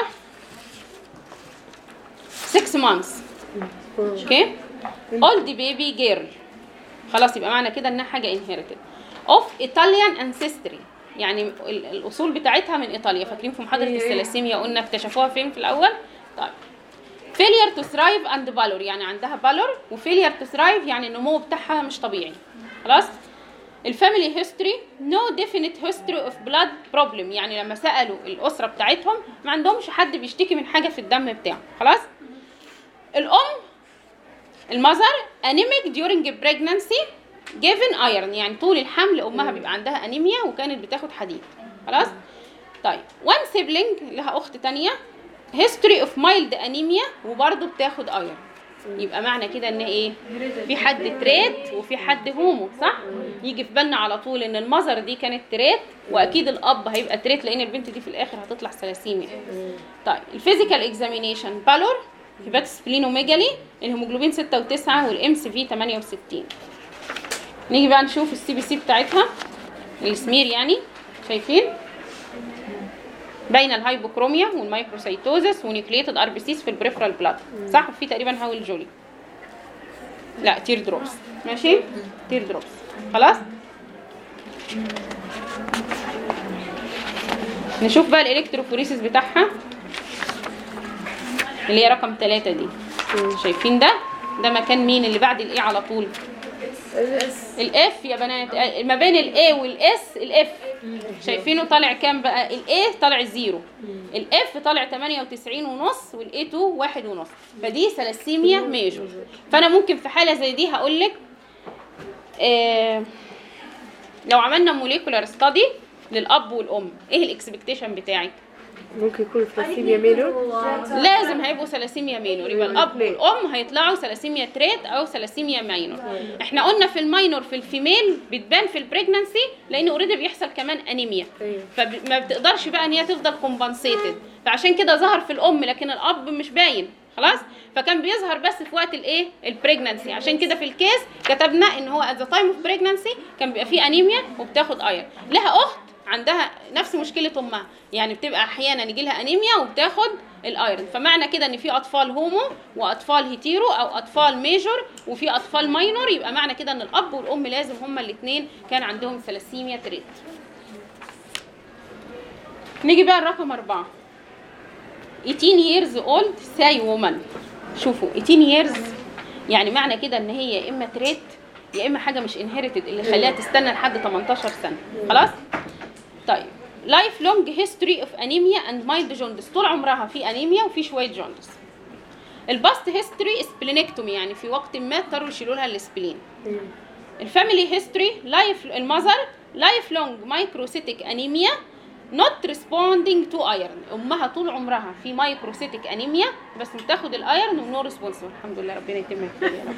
6 months اوكي اولد بيبي جيرل خلاص يبقى معنى كده انها حاجه انهيرتد اوف ايطاليان انسيستري يعني ال- الاصول بتاعتها من ايطاليا فاكرين في محاضره الثلاسيميا قلنا اكتشفوها فين في الاول طيب فيلير تو ثرايف اند بالور يعني عندها بالور وفيلير تو ثرايف يعني النمو بتاعها مش طبيعي خلاص الفاميلي هيستوري نو ديفينيت هيستوري اوف بلاد بروبلم يعني لما سالوا الاسره بتاعتهم ما عندهمش حد بيشتكي من حاجه في الدم بتاعه خلاص الام المذر انيميك ديورنج بريجنانسي جيفن ايرون يعني طول الحمل امها بيبقى عندها انيميا وكانت بتاخد حديد خلاص طيب وان سيبلينج لها اخت تانية هيستوري اوف مايلد انيميا وبرضه بتاخد ايرون يبقى معنى كده ان ايه في حد تريت وفي حد هومو صح يجي في بالنا على طول ان المذر دي كانت تريت واكيد الاب هيبقى تريت لان البنت دي في الاخر هتطلع ثلاسيميا طيب الفيزيكال اكزامينيشن بالور هيباتوسبلينوميجالي الهيموجلوبين 6 و9 والام سي في 68 نيجي بقى نشوف السي بي سي بتاعتها السمير يعني شايفين باينه الهايبوكروميا والمايكروسيتوزس ونيوكليتد ار بي سيز في البريفرال بلاد صح وفي تقريبا هاول جولي لا تير دروبس ماشي تير دروبس خلاص نشوف بقى الالكتروفوريسيس بتاعها اللي هي رقم ثلاثة دي شايفين ده ده مكان مين اللي بعد الايه على طول الاف يا بنات آه، ما بين الاي والاس الاف شايفينه طالع كام بقى الاي طالع زيرو الاف طالع 98 ونص والاي 2 واحد ونص فدي ثلاسيميا ميجور فانا ممكن في حاله زي دي هقول لك آه لو عملنا موليكولار ستادي للاب والام ايه الاكسبكتيشن بتاعك ممكن يكون ثلاثيميا مينور لازم هيبقوا ثلاسيميا ماينور يبقى الاب والام هيطلعوا ثلاسيميا تريت او ثلاسيميا ماينور احنا قلنا في الماينور في الفيميل بتبان في البريجنانسي لان اوريدي بيحصل كمان انيميا أيوة. فما بتقدرش بقى ان هي تفضل كومبنسيتد فعشان كده ظهر في الام لكن الاب مش باين خلاص فكان بيظهر بس في وقت الايه البريجنانسي عشان كده في الكيس كتبنا ان هو at the time of pregnancy كان بيبقى فيه انيميا وبتاخد ايرون لها اخت عندها نفس مشكله امها يعني بتبقى احيانا يجي لها انيميا وبتاخد الايرون فمعنى كده ان في اطفال هومو واطفال هيتيرو او اطفال ميجور وفي اطفال ماينور يبقى معنى كده ان الاب والام لازم هما الاثنين كان عندهم ثلاسيميا تريت نيجي بقى الرقم أربعة 18 years old ساي وومن شوفوا 18 years يعني معنى كده ان هي يا اما تريت يا اما حاجه مش انهيرتد اللي خلاها تستنى لحد 18 سنه خلاص طيب لايف لونج هيستوري اوف انيميا اند مايلد جوندس طول عمرها في انيميا وفي شويه جوندس الباست هيستوري سبلينكتومي يعني في وقت ما اضطروا يشيلوا لها السبلين الفاميلي هيستوري لايف المذر لايف لونج مايكروسيتيك انيميا نوت ريسبوندينج تو ايرون امها طول عمرها في مايكروسيتيك انيميا بس بتاخد الايرون ونو ريسبونس الحمد لله ربنا يتم الخير يا رب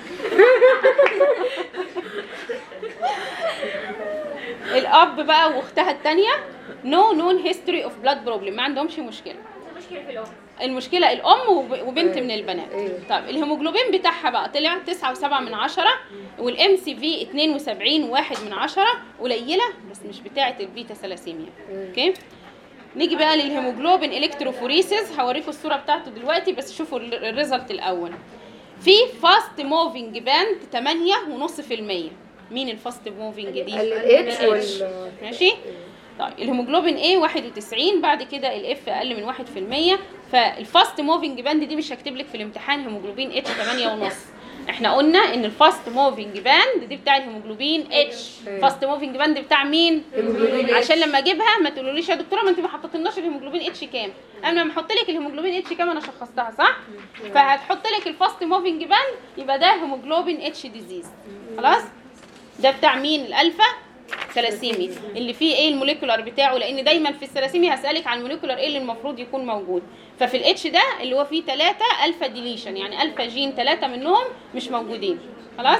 الاب بقى واختها الثانيه نو نون هيستوري اوف بلاد بروبلم ما عندهمش مشكله المشكله في الام المشكله الام وب- وبنت أيوة. من البنات أيوة. طيب الهيموجلوبين بتاعها بقى طلع 9.7 من عشرة والام سي في 72 واحد من عشرة قليله بس مش بتاعه البيتا ثلاسيميا اوكي نيجي بقى للهيموجلوبين الكتروفوريسيس هوريكم الصوره بتاعته دلوقتي بس شوفوا ال- الريزلت الاول في فاست موفينج باند 8.5% مين الفاست موفينج دي ال H ال وال H. ماشي طيب الهيموجلوبين A 91 بعد كده الاف اقل من 1% فالفاست موفينج باند دي مش هكتب لك في الامتحان هيموجلوبين اتش 8 ونص احنا قلنا ان الفاست موفينج باند دي بتاع الهيموجلوبين اتش أيوة. فاست موفينج باند بتاع مين هيموجلوبين عشان لما اجيبها ما تقولوليش يا دكتوره ما انت ما حطيتلناش الهيموجلوبين اتش كام انا لما احط لك الهيموجلوبين اتش كام انا شخصتها صح فهتحط لك الفاست موفينج باند يبقى ده هيموجلوبين اتش ديزيز خلاص ده بتاع مين الالفا ثلاسيمي اللي فيه ايه الموليكولار بتاعه لان دايما في الثلاسيمي هسالك عن الموليكولار ايه اللي المفروض يكون موجود ففي الاتش ده اللي هو فيه 3 الفا ديليشن يعني الفا جين 3 منهم مش موجودين خلاص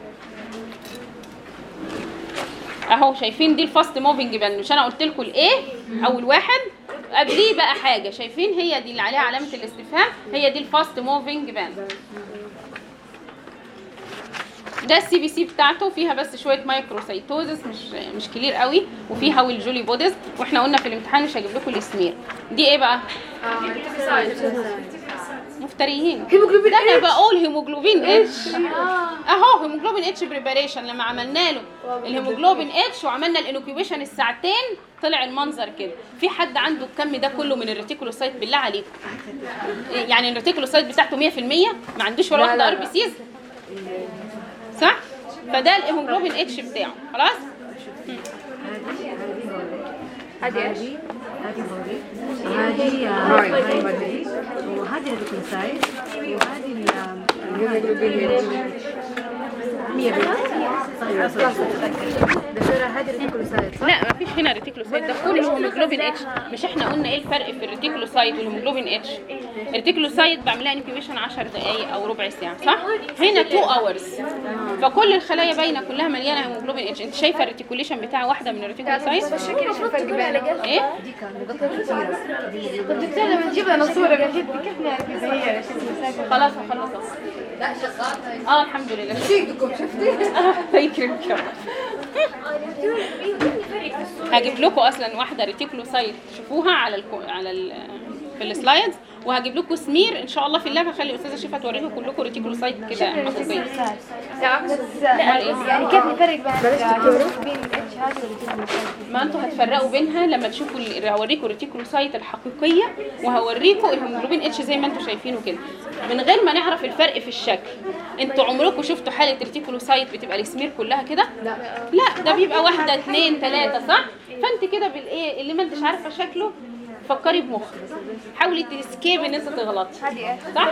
اهو شايفين دي الفاست موفينج باند مش انا قلت لكم الايه اول واحد قبليه بقى حاجه شايفين هي دي اللي عليها علامه الاستفهام هي دي الفاست موفينج باند ده السي بي سي بتاعته فيها بس شويه مايكروسايتوزس مش مش كتير قوي وفيها والجولي بوديز واحنا قلنا في الامتحان مش هجيب لكم الاسمير دي ايه بقى مفتريين هيموجلوبين ده انا اتش بقول هيموجلوبين اتش اهو هيموجلوبين اتش بريباريشن لما عملنا له الهيموجلوبين اتش وعملنا الانوكيوبيشن الساعتين طلع المنظر كده في حد عنده الكم ده كله من الريتيكولوسايت بالله عليكم يعني الريتيكولوسايت بتاعته 100% ما عندوش ولا لا، واحده لا، ار لا. بي سيز صح فده الهيموجلوبين اتش بتاعه خلاص هذه هذه بودي وهذه هاي آه، هاي بدري وهذه الريتيكوسايت وهذه ال- الهيموجلوبين اتش 100 صحيح دكتورة هذه الريتيكوسايت لا ما فيش هنا ريتيكولوسايت ده كله هيموجلوبين اتش مش احنا قلنا ايه الفرق في الريتيكولوسايت والهيموجلوبين اتش الريتيكولوسايت بعملها انكيوبيشن 10 دقائق او ربع ساعه صح هنا 2 اورز فكل الخلايا باينه كلها مليانه هيموجلوبين اتش انت شايفه الريتيكوليشن بتاع واحده من الريتيكولوسايت ايه دي كان مقطع كثيرة طب دكتور لما تجيب لنا صورة بجد كيف نعرف اذا هي خلاص هخلص اهو لا شغال اه الحمد لله شيككم شفتي الله يكرمك يا رب هجيب لكم اصلا واحده ريتيكولوسايت شوفوها على الكو... على ال... في السلايدز وهجيب لكم سمير ان شاء الله في اللاب هخلي استاذه شيفا توريكم كلكم ريتيكولوسايت كده حقيقيه يعني كيف نفرق بين بين الاتش هذه والريتيكولوسايت ما انتوا هتفرقوا بينها لما تشوفوا ال- هوريكم الريتيكولوسايت الحقيقيه وهوريكم الهيموجلوبين اتش زي ما انتوا شايفينه كده من غير ما نعرف الفرق في الشكل انتوا عمركم شفتوا حاله ريتيكولوسايت بتبقى السمير كلها كده لا لا ده بيبقى واحده اتنين تلاته صح فانت كده بالايه اللي ما انتش عارفه شكله فكري بمخك حاولي تسكيب ان انت تغلطي صح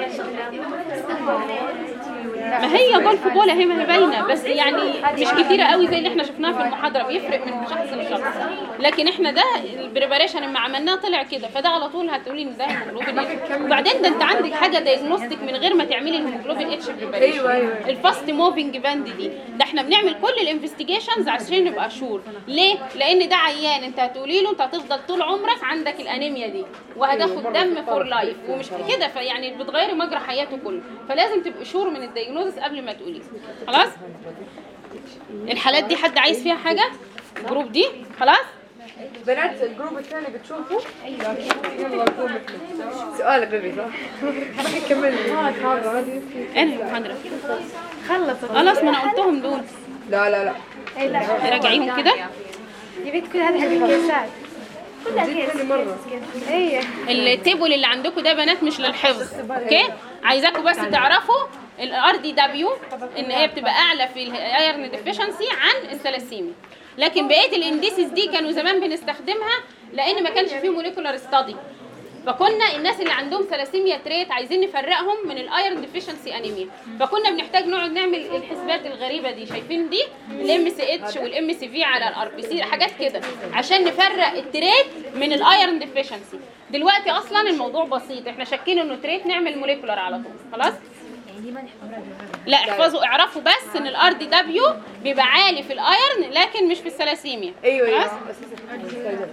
ما هي جولف بولا هي ما هي باينه بس يعني مش كتيره قوي زي اللي احنا شفناها في المحاضره بيفرق من شخص لشخص لكن احنا ده البريباريشن لما عملناه طلع كده فده على طول هتقولي ان ده هيموجلوبين اتش وبعدين ده انت عندك حاجه دايجنوستيك من غير ما تعملي الهيموجلوبين اتش بريباريشن أيوة، أيوة. الفاست موفينج باند دي ده احنا بنعمل كل الانفستيجيشنز عشان نبقى شور ليه لان ده عيان انت هتقولي له انت هتفضل طول عمرك عندك الانيميا دي وهتاخد دم فور لايف ومش كده فيعني بتغيري مجرى حياته كله فلازم تبقي شور من الدايجنوزس قبل ما تقولي خلاص الحالات دي حد عايز فيها حاجه الجروب دي خلاص بنات الجروب الثاني بتشوفوا ايوه يلا الجروب الثاني سؤال غبي صح؟ كمل هذا هذه انا المحاضره خلص خلاص ما انا قلتهم دول لا لا لا اي لا راجعيهم كده يا بنت كل هذه الكيسات كلها جيت ثاني مرة اي التيبل اللي عندكم ده بنات مش للحفظ اوكي عايزاكم بس تعرفوا الار دي دبليو ان هي بتبقى اعلى في الايرن ديفيشنسي عن الثلاسيمي لكن بقيه الانديسيس دي كانوا زمان بنستخدمها لان ما كانش فيه موليكولار ستادي فكنا الناس اللي عندهم ثلاسيميا تريت عايزين نفرقهم من الايرن ديفيشنسي انيميا فكنا بنحتاج نقعد نعمل الحسبات الغريبه دي شايفين دي الام سي اتش والام سي في على الار بي سي حاجات كده عشان نفرق التريت من الايرن ديفيشنسي دلوقتي اصلا الموضوع بسيط احنا شاكين انه تريت نعمل موليكولار على طول خلاص لا احفظوا اعرفوا بس ان الار دي دبليو بيبقى عالي في الايرن لكن مش في الثلاسيميا ايوه خلاص؟ ايوه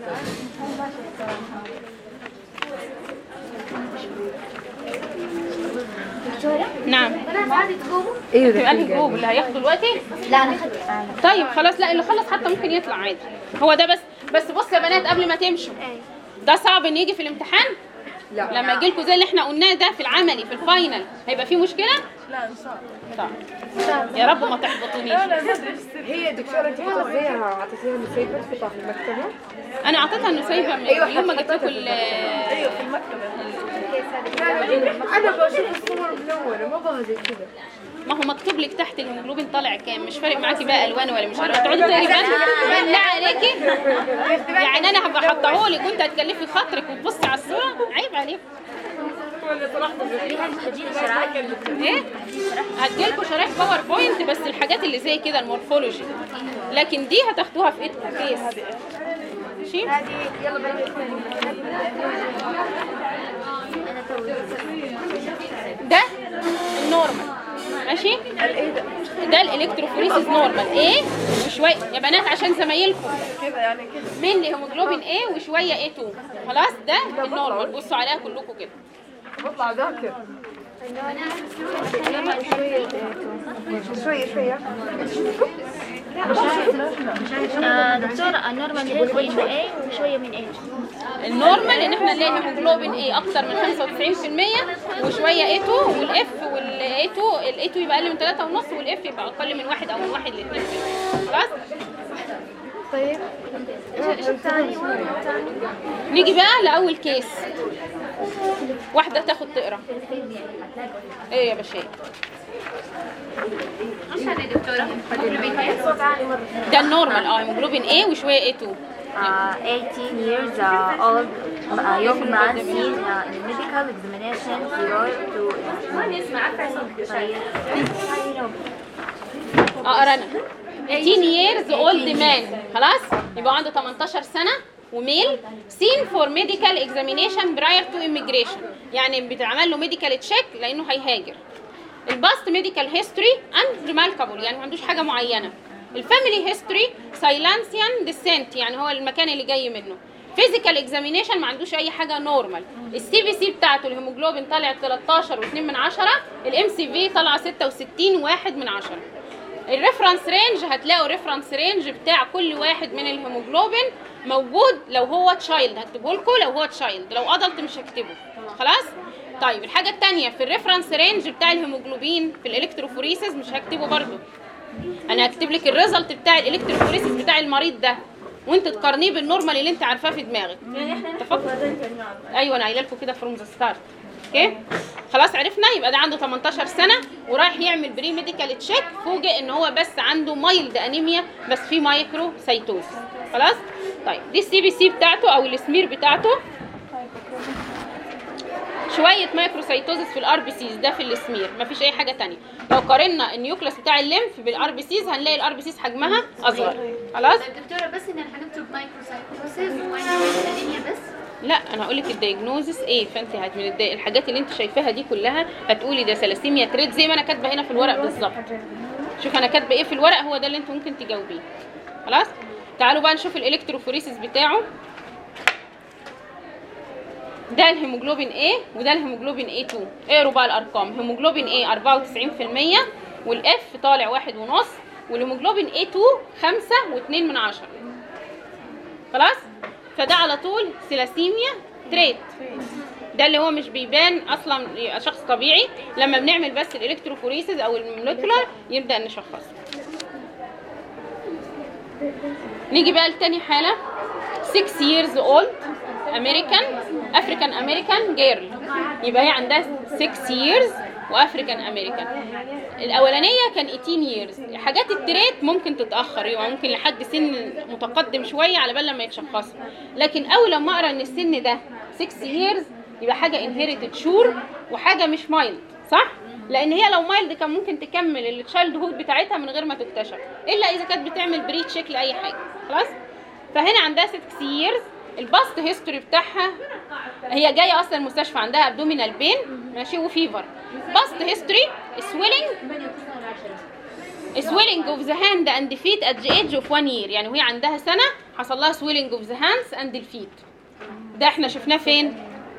نعم ما عادي تقوموا ايوه في انهي جروب اللي هياخده دلوقتي لا انا اخذت طيب خلاص لا اللي خلص حتى ممكن يطلع عادي هو ده بس بس بص يا بنات قبل ما تمشوا ده صعب ان يجي في الامتحان لا. لما يجي لكم زي اللي احنا قلناه ده في العملي في الفاينل هيبقى فيه مشكله لا ان شاء الله طيب يا رب ما تحبطونيش لا ما ادري ايش تصير هي دكتورة انت بتاخديها اعطيتيها نسيبة تحطها في المكتبة انا اعطيتها انه سايبه من أيوة، يوم ما جبت حطيتها لكم ال- ايوه في المكتبه انا بشوف الصور ملونة ما ابغى زي كذا ما هو مكتوب لك تحت الهيموجلوبين طالع كام مش فارق معاكي بقى الوان ولا مش عارفه تقعدي تقري بقى لا عليكي يعني انا هبقى حاطاه لك وانت هتكلفي خاطرك وتبصي على الصوره عيب عليك ايه هتجيلكوا شرايح باوربوينت بس الحاجات اللي زي كده المورفولوجي لكن دي هتاخدوها في ايدكم كيس ماشي ده النورمال ماشي ده الالكتروفوريسيس نورمال ايه وشويه يا بنات عشان زمايلكم كده يعني كده مين هيموجلوبين ايه وشويه ايه 2 خلاص ده النورمال بصوا عليها كلكم كده بطلع ذاكر شوية شوية آه، دكتورة النورمال هي شوية من ايه وشوية من ايه النورمال ان احنا نلاقي هيموجلوبين ايه اكتر من 95% وشويه ايه 2 والاف والاي 2 الاي 2 يبقى اقل من 3 ونص والاف يبقى اقل من 1 او من 1 ل 2 خلاص طيب ايش الثاني نيجي بقى لاول كيس واحده تاخد تقرا ايه يا باشا ده النورمال اه هيموجلوبين ايه وشويه ايه 2 uh, 18 years uh, old uh, young man seen uh, in medical examination zero to اقرا انا 18 years old man خلاص يبقى عنده 18 سنه وميل سين فور ميديكال اكزامينيشن براير تو immigration يعني بيتعمل له ميديكال تشيك لانه هيهاجر الباست ميديكال هيستوري اند ريماركابل يعني ما عندوش حاجه معينه الفاميلي هيستوري سايلانسيان ديسنت يعني هو المكان اللي جاي منه فيزيكال اكزامينيشن ما عندوش اي حاجه نورمال السي بي سي بتاعته الهيموجلوبين طالع 13 و2 من 10 الام سي في طالعه 66 واحد من 10 الريفرنس رينج هتلاقوا ريفرنس رينج بتاع كل واحد من الهيموجلوبين موجود لو هو تشايلد هكتبه لكم لو هو تشايلد لو ادلت مش هكتبه خلاص طيب الحاجه الثانيه في الريفرنس رينج بتاع الهيموجلوبين في الالكتروفوريسيس مش هكتبه برضو انا هكتب لك الريزلت بتاع الالكتروفوريسيس بتاع المريض ده وانت تقارنيه بالنورمال اللي انت عارفاه في دماغك اتفقنا ايوه انا قايله لكم كده فروم ذا ستارت اوكي خلاص عرفنا يبقى ده عنده 18 سنه ورايح يعمل بري ميديكال تشيك فوجئ ان هو بس عنده مايلد انيميا بس في مايكرو سيتوز خلاص طيب دي السي بي سي بتاعته او السمير بتاعته شويه مايكروسايتوزس في الار بي سيز ده في السمير مفيش اي حاجه تانية لو قارنا النيوكلس بتاع الليمف بالار بي سيز هنلاقي الار بي سيز حجمها اصغر خلاص دكتورة بس ان هنكتب مايكروسايكوسيس وانيميا بس لا انا هقول لك الدايجنوزس ايه فانت هت من الدا- الحاجات اللي انت شايفاها دي كلها هتقولي ده سلاسيميا تريد زي ما انا كاتبه هنا في الورق بالظبط شوف انا كاتبه ايه في الورق هو ده اللي انت ممكن تجاوبيه خلاص تعالوا بقى نشوف الالكتروفوريسيس بتاعه ده الهيموجلوبين A وده الهيموجلوبين A2 اقروا بقى الارقام هيموجلوبين A 94% والاف طالع واحد ونص والهيموجلوبين A2 5 و2 من عشرة خلاص فده على طول سيلاسيميا تريت ده اللي هو مش بيبان اصلا يبقى شخص طبيعي لما بنعمل بس الالكتروفوريسيس او المولكيولار يبدا نشخصه نيجي بقى لتاني حاله 6 years old American African American girl يبقى هي عندها 6 years وافريكان امريكان الاولانيه كان 18 years حاجات التريت ممكن تتاخر يبقى ممكن لحد سن متقدم شويه على بال لما يتشخصوا لكن اول لما اقرا ان السن ده 6 years يبقى حاجه inherited شور وحاجه مش مايلد صح لان هي لو مايلد كان ممكن تكمل التشايلد هود بتاعتها من غير ما تكتشف الا اذا كانت بتعمل بري تشيك لاي حاجه خلاص فهنا عندها 6 years الباست هيستوري بتاعها هي جايه اصلا المستشفى عندها ابدومينال بين ماشي وفيفر باست هيستوري سويلنج swelling of the hand and feet at the age of one year يعني وهي عندها سنة حصل لها swelling of the hands and the feet ده احنا شفناه فين؟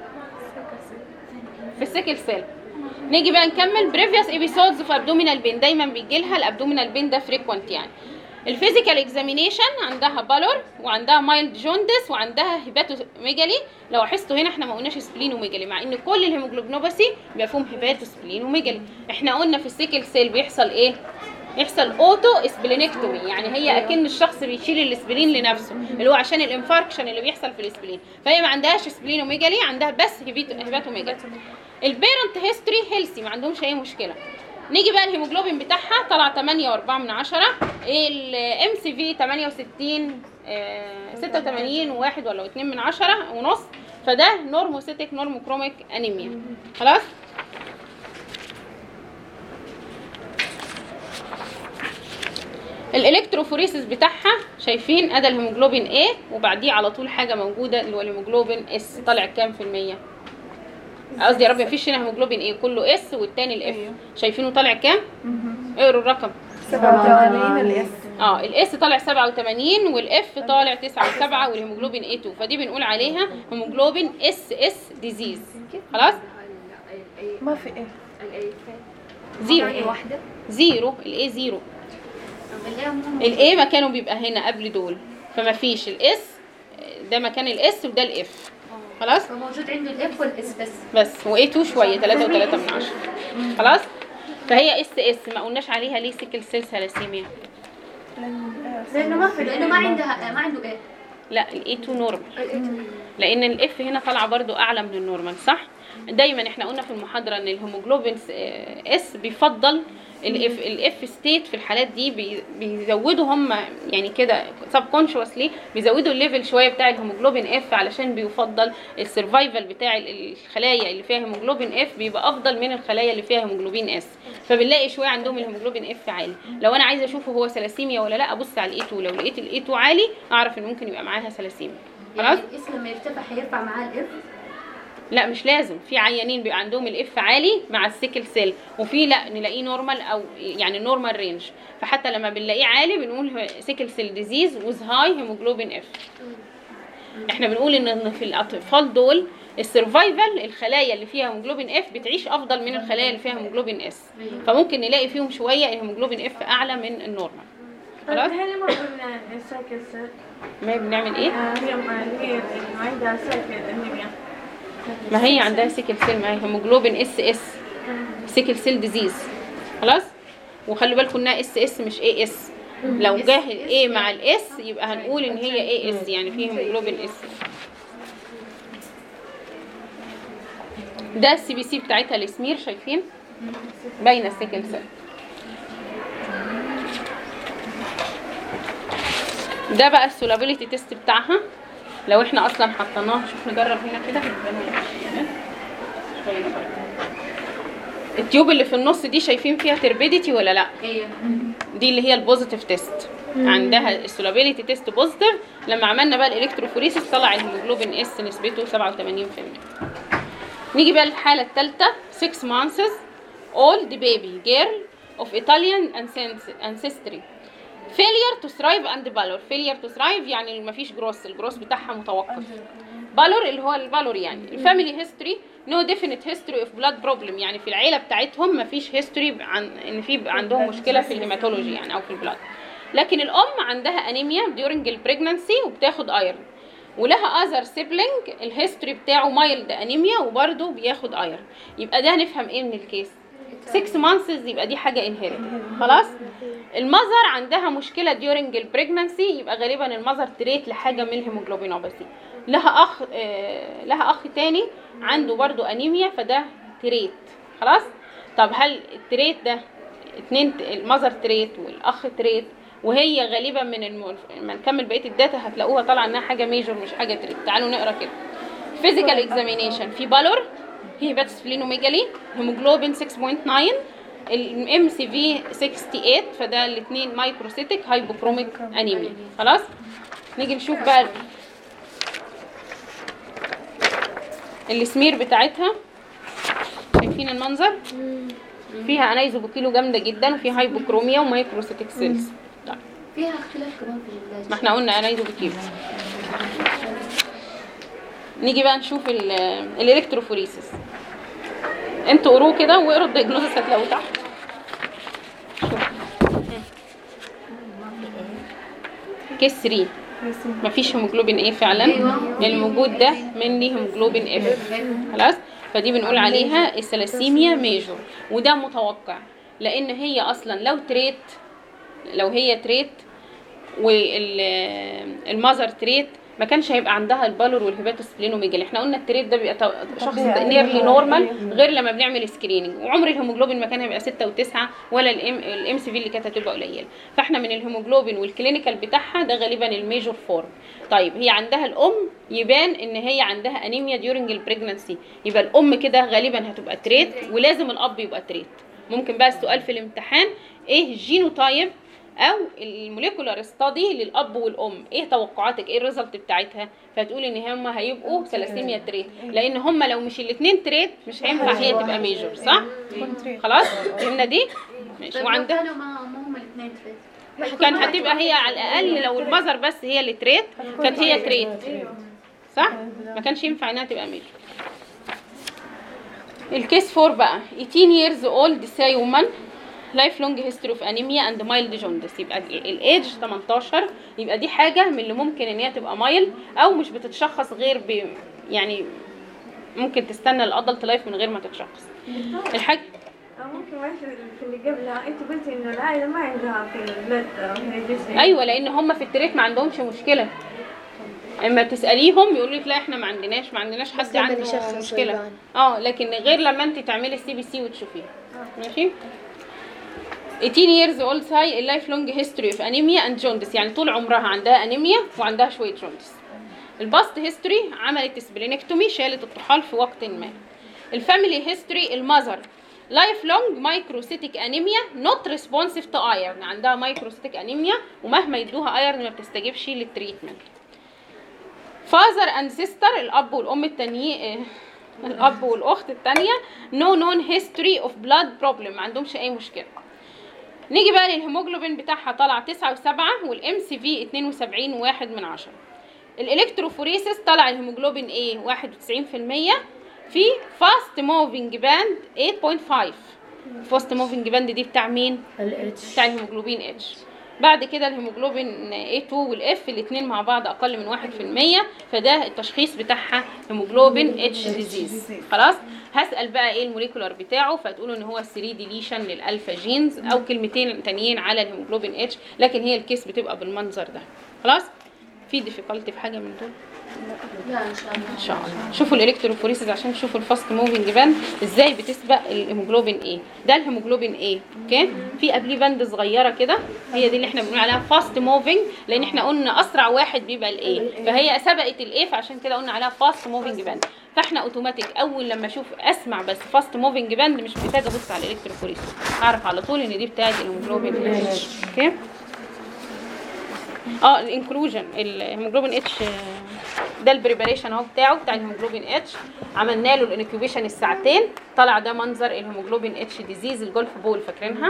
في السيكل سيل نيجي بقى نكمل previous episodes of abdominal pain دايما بيجي لها الابدومينال بين ده frequent يعني الفيزيكال اكزامينيشن عندها بالور وعندها مايلد جوندس وعندها هيباتوميجالي لو لاحظتوا هنا احنا ما قلناش سبلينوميجالي مع ان كل الهيموجلوبينوباثي بيبقى فيهم هيباتوسبلينوميجالي احنا قلنا في السيكل سيل بيحصل ايه يحصل اوتو اسبلينكتومي يعني هي اكن الشخص بيشيل الاسبلين لنفسه اللي هو عشان الانفاركشن اللي بيحصل في الاسبلين فهي ما عندهاش سبلينوميجالي عندها بس هيباتو- هيباتوميجالي البيرنت هيستوري هيلثي ما عندهمش اي مشكله نيجي بقى الهيموجلوبين بتاعها طلع 8 و4 من عشرة الام سي في 68 آه، 86 واحد ولا 2 من عشرة ونص فده نورموسيتك نورموكروميك انيميا خلاص الالكتروفوريسيس بتاعها شايفين ادي الهيموجلوبين A وبعديه على طول حاجه موجوده اللي هو الهيموجلوبين اس طالع كام في الميه قصدي يا رب مفيش هنا هيموجلوبين ايه كله اس والتاني الاف شايفينه طالع كام اقروا الرقم 87 الاس اه الاس طالع 87 والاف طالع 9 و7 والهيموجلوبين اي 2 فدي بنقول عليها هيموجلوبين اس اس ديزيز خلاص ما في ايه زيرو واحدة زيرو الاي زيرو الاي مكانه بيبقى هنا قبل دول فما فيش الاس ده مكان الاس وده الاف خلاص فموجود عنده الاف والاس بس بس واي 2 شويه 3 و3 من 10 خلاص فهي اس اس ما قلناش عليها ليه سيكل سيل ثلاسيميا لانه ما في لانه ما عندها ما عنده ايه لا الاي 2 نورمال لان الاف هنا طالعه برضو اعلى من النورمال صح دايما احنا قلنا في المحاضره ان الهيموجلوبين اس بيفضل الاف الاف ستيت في الحالات دي بي- بيزودوا هم يعني كده سب كونشوسلي بيزودوا الليفل شويه بتاع الهيموجلوبين اف علشان بيفضل السرفايفل بتاع ال- الخلايا اللي فيها هيموجلوبين اف بيبقى افضل من الخلايا اللي فيها هيموجلوبين اس فبنلاقي شويه عندهم الهيموجلوبين اف عالي لو انا عايزه اشوفه هو ثلاسيميا ولا لا ابص على الاي 2 لو لقيت الاي 2 عالي اعرف ان ممكن يبقى معاها ثلاسيميا خلاص الاسم لما يرتفع هيرفع معاه الاف لا مش لازم في عيانين بيبقى عندهم الاف عالي مع السيكل سيل وفي لا نلاقيه نورمال او يعني نورمال رينج فحتى لما بنلاقيه عالي بنقول سيكل سيل ديزيز وز هاي هيموجلوبين اف احنا بنقول ان إن في الاطفال دول السرفايفل الخلايا اللي فيها هيموجلوبين اف بتعيش افضل من الخلايا اللي فيها هيموجلوبين اس فممكن نلاقي فيهم شويه الهيموجلوبين اف اعلى من النورمال خلاص هل ما قلنا سايكل سيل ما بنعمل ايه هي هي عندها سايكل انيميا ما هي عندها سيكل سيل ما هي هيموجلوبين اس اس سيكل سيل ديزيز خلاص وخلي بالكم انها اس اس مش اي اس لو جه الاي مع الاس يبقى هنقول ان هي اي اس يعني فيه هيموجلوبين اس ده السي بي سي بتاعتها الاسمير شايفين باينه السيكل سيل ده بقى السولابيليتي تيست بتاعها لو احنا اصلا حطيناه شوف نجرب هنا كده شوية شوية. التيوب اللي في النص دي شايفين فيها تربيديتي ولا لا ايوه دي اللي هي البوزيتيف تيست عندها السولابيليتي تيست بوزيتيف لما عملنا بقى الالكتروفوريسيس طلع الهيموجلوبين اس نسبته 87% نيجي بقى للحاله الثالثه 6 months old baby girl of Italian ancest- ancestry failure to thrive and valor failure to thrive يعني مفيش جروس الجروس بتاعها متوقف بالور اللي هو الفالور يعني الفاميلي هيستوري نو ديفينيت هيستوري اوف بلاد بروبلم يعني في العيله بتاعتهم مفيش هيستوري عن ان في عندهم مشكله في الهيماتولوجي يعني او في البلاد لكن الام عندها انيميا during البريجنانسي وبتاخد ايرون ولها اذر سيبلينج الهيستوري بتاعه مايلد انيميا وبرده بياخد ايرون يبقى ده نفهم ايه من الكيس 6 مانثز يبقى دي حاجه انهيرت خلاص المذر عندها مشكله during البريجنانسي يبقى غالبا المذر تريت لحاجه من الهيموجلوبينوباثي لها اخ آه لها اخ تاني عنده برضو انيميا فده تريت خلاص طب هل التريت ده اتنين ت- المذر تريت والاخ تريت وهي غالبا من الم... لما نكمل بقيه الداتا هتلاقوها طالعه انها حاجه ميجور مش حاجه تريت تعالوا نقرا كده فيزيكال اكزامينيشن في بالور في هيباتوسبلينوميجالي هيموجلوبين 6.9 الام سي في 68 فده الاثنين مايكروسيتك هايبوكروميك انيميا خلاص نيجي نشوف بقى السمير بتاعتها شايفين المنظر فيها انايزوبوكيلو جامده جدا وفيها هايبوكروميا ومايكروسيتك سيلز طيب فيها اختلاف كمان في العلاج ما احنا قلنا انايزوبوكيلو نيجي بقى نشوف ال- الالكتروفوريسيس انتوا قروه كده واقروا الدياجنوزس هتلاقوه تحت كيس 3 مفيش هيموجلوبين ايه فعلا الموجود ده مني هيموجلوبين اف خلاص فدي بنقول عليها الثلاسيميا ميجور وده متوقع لان هي اصلا لو تريت لو هي تريت والمذر تريت ما كانش هيبقى عندها البالور والهيباتوسبلينوميجالي احنا قلنا التريت ده بيبقى تو- شخص نيرلي نورمال غير لما بنعمل سكريننج وعمر الهيموجلوبين ما كان هيبقى 6 و9 ولا الام الام سي في اللي كانت هتبقى قليله فاحنا من الهيموجلوبين والكلينيكال بتاعها ده غالبا الميجور فورم طيب هي عندها الام يبان ان هي عندها انيميا ديورنج البريجنانسي يبقى الام كده غالبا هتبقى تريت ولازم الاب يبقى تريت ممكن بقى السؤال في الامتحان ايه الجينوتايب او الموليكولار ستادي للاب والام ايه توقعاتك ايه الريزلت بتاعتها فتقول ان هم هيبقوا ثلاسيميا تريت لان هم لو مش الاثنين تريت مش هينفع هي تبقى ميجور صح خلاص فهمنا دي ماشي وعندها كانوا ما ما هم الاثنين تريت كان هتبقى هي على الاقل لو المذر بس هي اللي تريت كانت هي تريت صح ما كانش ينفع انها تبقى ميجور الكيس 4 بقى 18 years old say woman life long history of anemia and mild jaundice يبقى الايدج 18 يبقى دي حاجه من اللي ممكن ان هي تبقى مايل او مش بتتشخص غير ب يعني ممكن تستنى الادلت لايف من غير ما تتشخص الحاج أو ممكن ما في اللي قبلها انت قلتي انه العائلة ما عندها في البلد في الجسم ايوه لان هم في التريت ما عندهمش مشكله اما تساليهم يقولوا لك لا احنا ما عندناش ما عندناش حد لما عنده يشخص مشكله ويبان. اه لكن غير لما انت تعملي السي بي سي وتشوفيها ماشي 18 years old say a lifelong history of anemia and jaundice يعني طول عمرها عندها انيميا وعندها شويه جوندس الباست هيستوري عملت سبلينكتومي شالت الطحال في وقت ما الفاميلي هيستوري المذر لايف لونج مايكروسيتيك انيميا نوت ريسبونسيف تو ايرن عندها مايكروسيتيك انيميا ومهما يدوها ايرن ما بتستجيبش للتريتمنت فازر اند سيستر الاب والام التانيين الاب والاخت التانية نو نون هيستوري اوف بلاد بروبلم ما عندهمش اي مشكله نيجي بقى للهيموجلوبين بتاعها طلع 9 و7 والام سي في 72 واحد من عشرة الالكتروفوريسيس طلع الهيموجلوبين ايه 91% في فاست موفينج باند 8.5 فاست موفينج باند دي بتاع مين بتاع الهيموجلوبين اتش بعد كده الهيموجلوبين A2 والاف الاثنين مع بعض اقل من 1% فده التشخيص بتاعها هيموجلوبين اتش ديزيز خلاص هسال بقى ايه الموليكولار بتاعه فتقولوا ان هو 3 ديليشن للالفا جينز او كلمتين تانيين على الهيموجلوبين اتش لكن هي الكيس بتبقى بالمنظر ده خلاص في ديفيكالتي في حاجه من دول لا ان شاء الله ان شاء الله شوفوا الالكتروفوريسيس عشان تشوفوا الفاست موفينج باند ازاي بتسبق الهيموجلوبين ايه ده الهيموجلوبين ايه اوكي في قبليه باند صغيره كده هي دي اللي احنا بنقول عليها فاست موفينج لان احنا قلنا اسرع واحد بيبقى الايه فهي سبقت الايه فعشان كده قلنا عليها فاست موفينج باند فاحنا اوتوماتيك اول لما اشوف اسمع بس فاست موفينج باند مش محتاجه ابص على الالكتروفوريسيس اعرف على طول ان دي بتاعت الهيموجلوبين اوكي اه الانكلوجن الهيموجلوبين اتش ده البريباريشن اهو بتاعه بتاع الهيموجلوبين اتش عملنا له الانكيوبيشن الساعتين طلع ده منظر الهيموجلوبين اتش ديزيز الجولف بول فاكرينها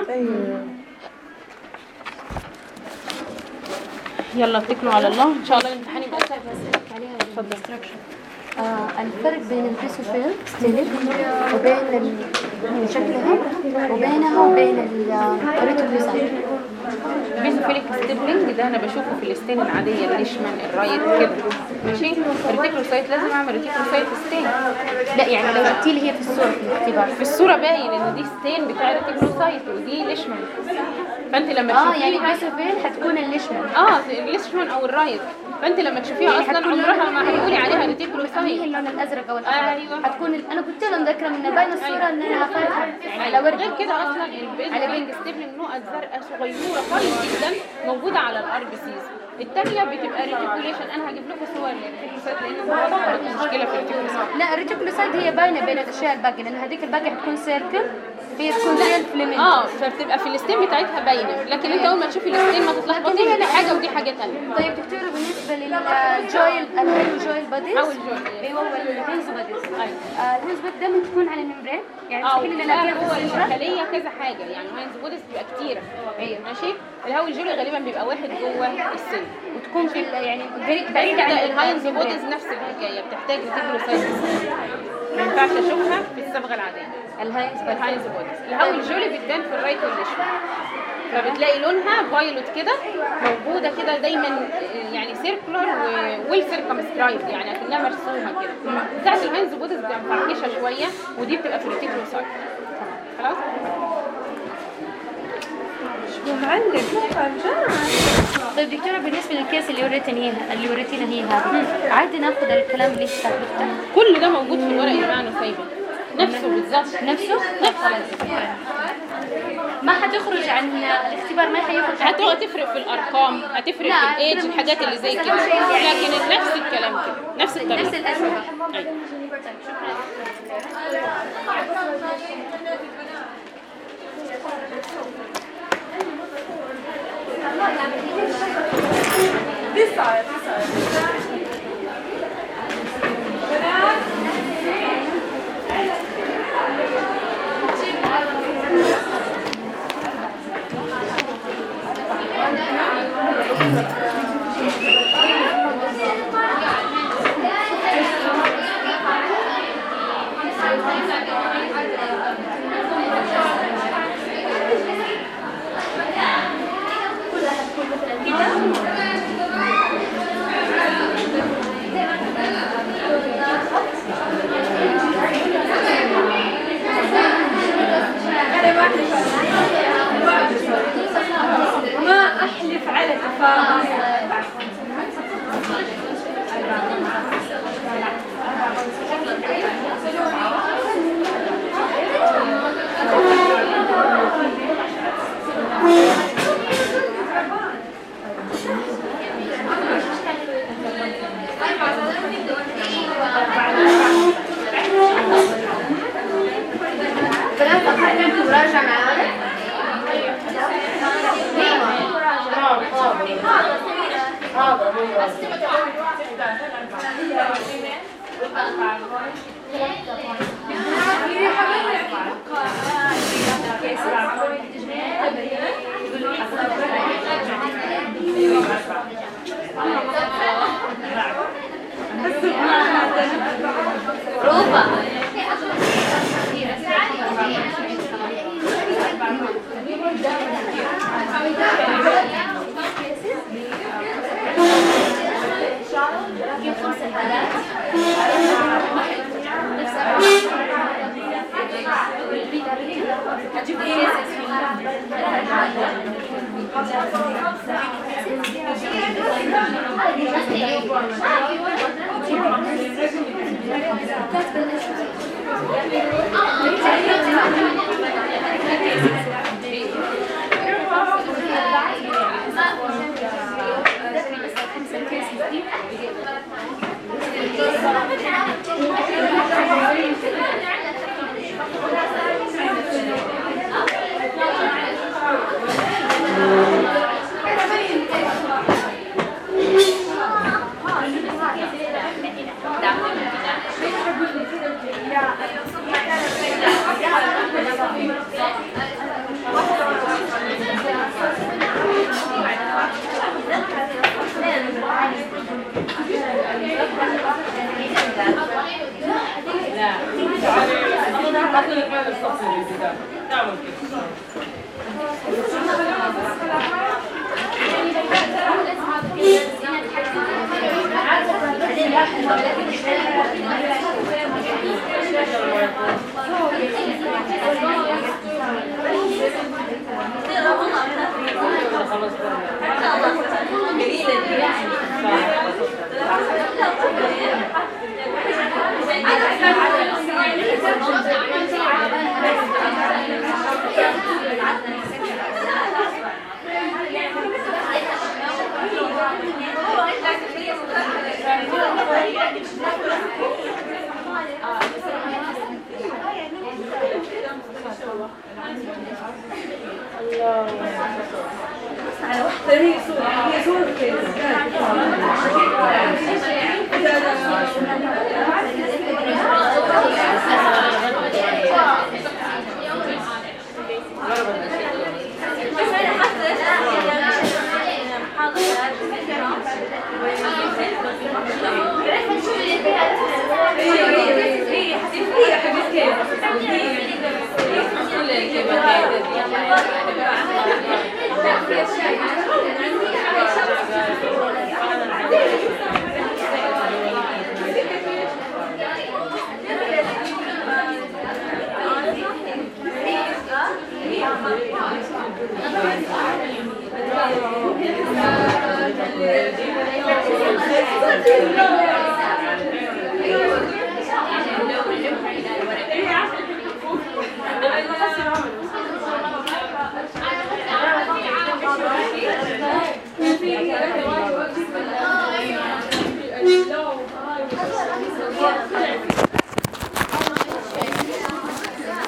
يلا اتكلوا على الله ان شاء الله الامتحان يبقى سهل اتفضل آه الفرق بين البيسوفيل ستيلك وبين ال- شكلها وبينها وبين الريتوبليسايد بيزوفيليك ستيبلينج ده انا بشوفه في الستين العاديه الليشمان الرايت كده ماشي الريتيكلوسايت لازم اعمل ريتيكلوسايت ستين لا يعني لو جبتي لي هي في الصورة في الاختبار في الصوره باين ان دي ستين بتاع الريتيكلوسايت ودي ليشمان فانت لما اه يعني تشوفيها البيسوفيل حتكون الليشمان اه الليشمان او الرايت فانت لما تشوفيها يعني اصلا هتكون عمرها ما هتقولي عليها ما هي ريتيكلوسايت اللون الازرق او الاحمر أيوة. حتكون ال- انا كنت لهم ذاكره من باين الصوره انها فاتحه يعني على غير ورد كده اصلا البيزنج ستيبلينج نقط زرقاء صغيره خالص جدا موجوده على الار بي سيز الثانيه بتبقى ريتيكوليشن انا هجيب لكم صور للريتيكولوسايت لان الموضوع عندي مشكله في الريتيكولوسايت لا الريتيكولوسايد هي باينه بين الاشياء الباقيه لان هذيك الباقيه حتكون سيركل هي تكون زي الفليمنت اه فبتبقى في الستين بتاعتها باينه لكن انت اول ما تشوفي الستين ما تتلخبطيش هي دي لا. حاجه ودي حاجه ثانيه طيب دكتوره بالنسبه للجويل الهيل جويل باديز حاول جويل. ايوه والهيلز باديز ايوه آه، الهيلز باديز دايما تكون على الممبرين يعني اه مستحيل ان وتلاقي الاقيها جوه في السنترال الخليه كذا حاجه يعني هاينز بودس بيبقى كتيره ايوه ماشي الهواء الجولي غالبا بيبقى واحد جوه السن وتكون في ال- يعني بعيد- بعيد بعيد عن عن الهاينز الممبرين. بودز نفس الحكايه بتحتاج ريتيكولوسايت ما ينفعش اشوفها في الصبغه العاديه الهاينز الهاينز بودز الهواء الجولي بتبان في الرايت والليشن فبتلاقي لونها فايولوت كده موجوده كده دايما آه، يعني سيركولار ويل سيركمسكرايب يعني اكنها مرسومه كده بتاعت الهاندز بودز بتبقى مفركشه شويه ودي بتبقى في الريتيكولوسايت خلاص معلق طيب دكتورة بالنسبة للكيس اللي وريتني اياها اللي وريتينا هي هذه عادي ناخذ الكلام اللي انت كاتبته كل ده موجود في الورق اللي معنا سايبه نفسه بالظبط نفسه؟ نفسه ما حتخرج عن الاختبار ما حيخرج عن هتبقى تفرق في الارقام هتفرق لا، في الايدج كده الحاجات اللي زي كده لكن نفس الكلام كده نفس الطريقه نفس الأسئلة أيوة. ما أحلف على تفاهم هي Thank you.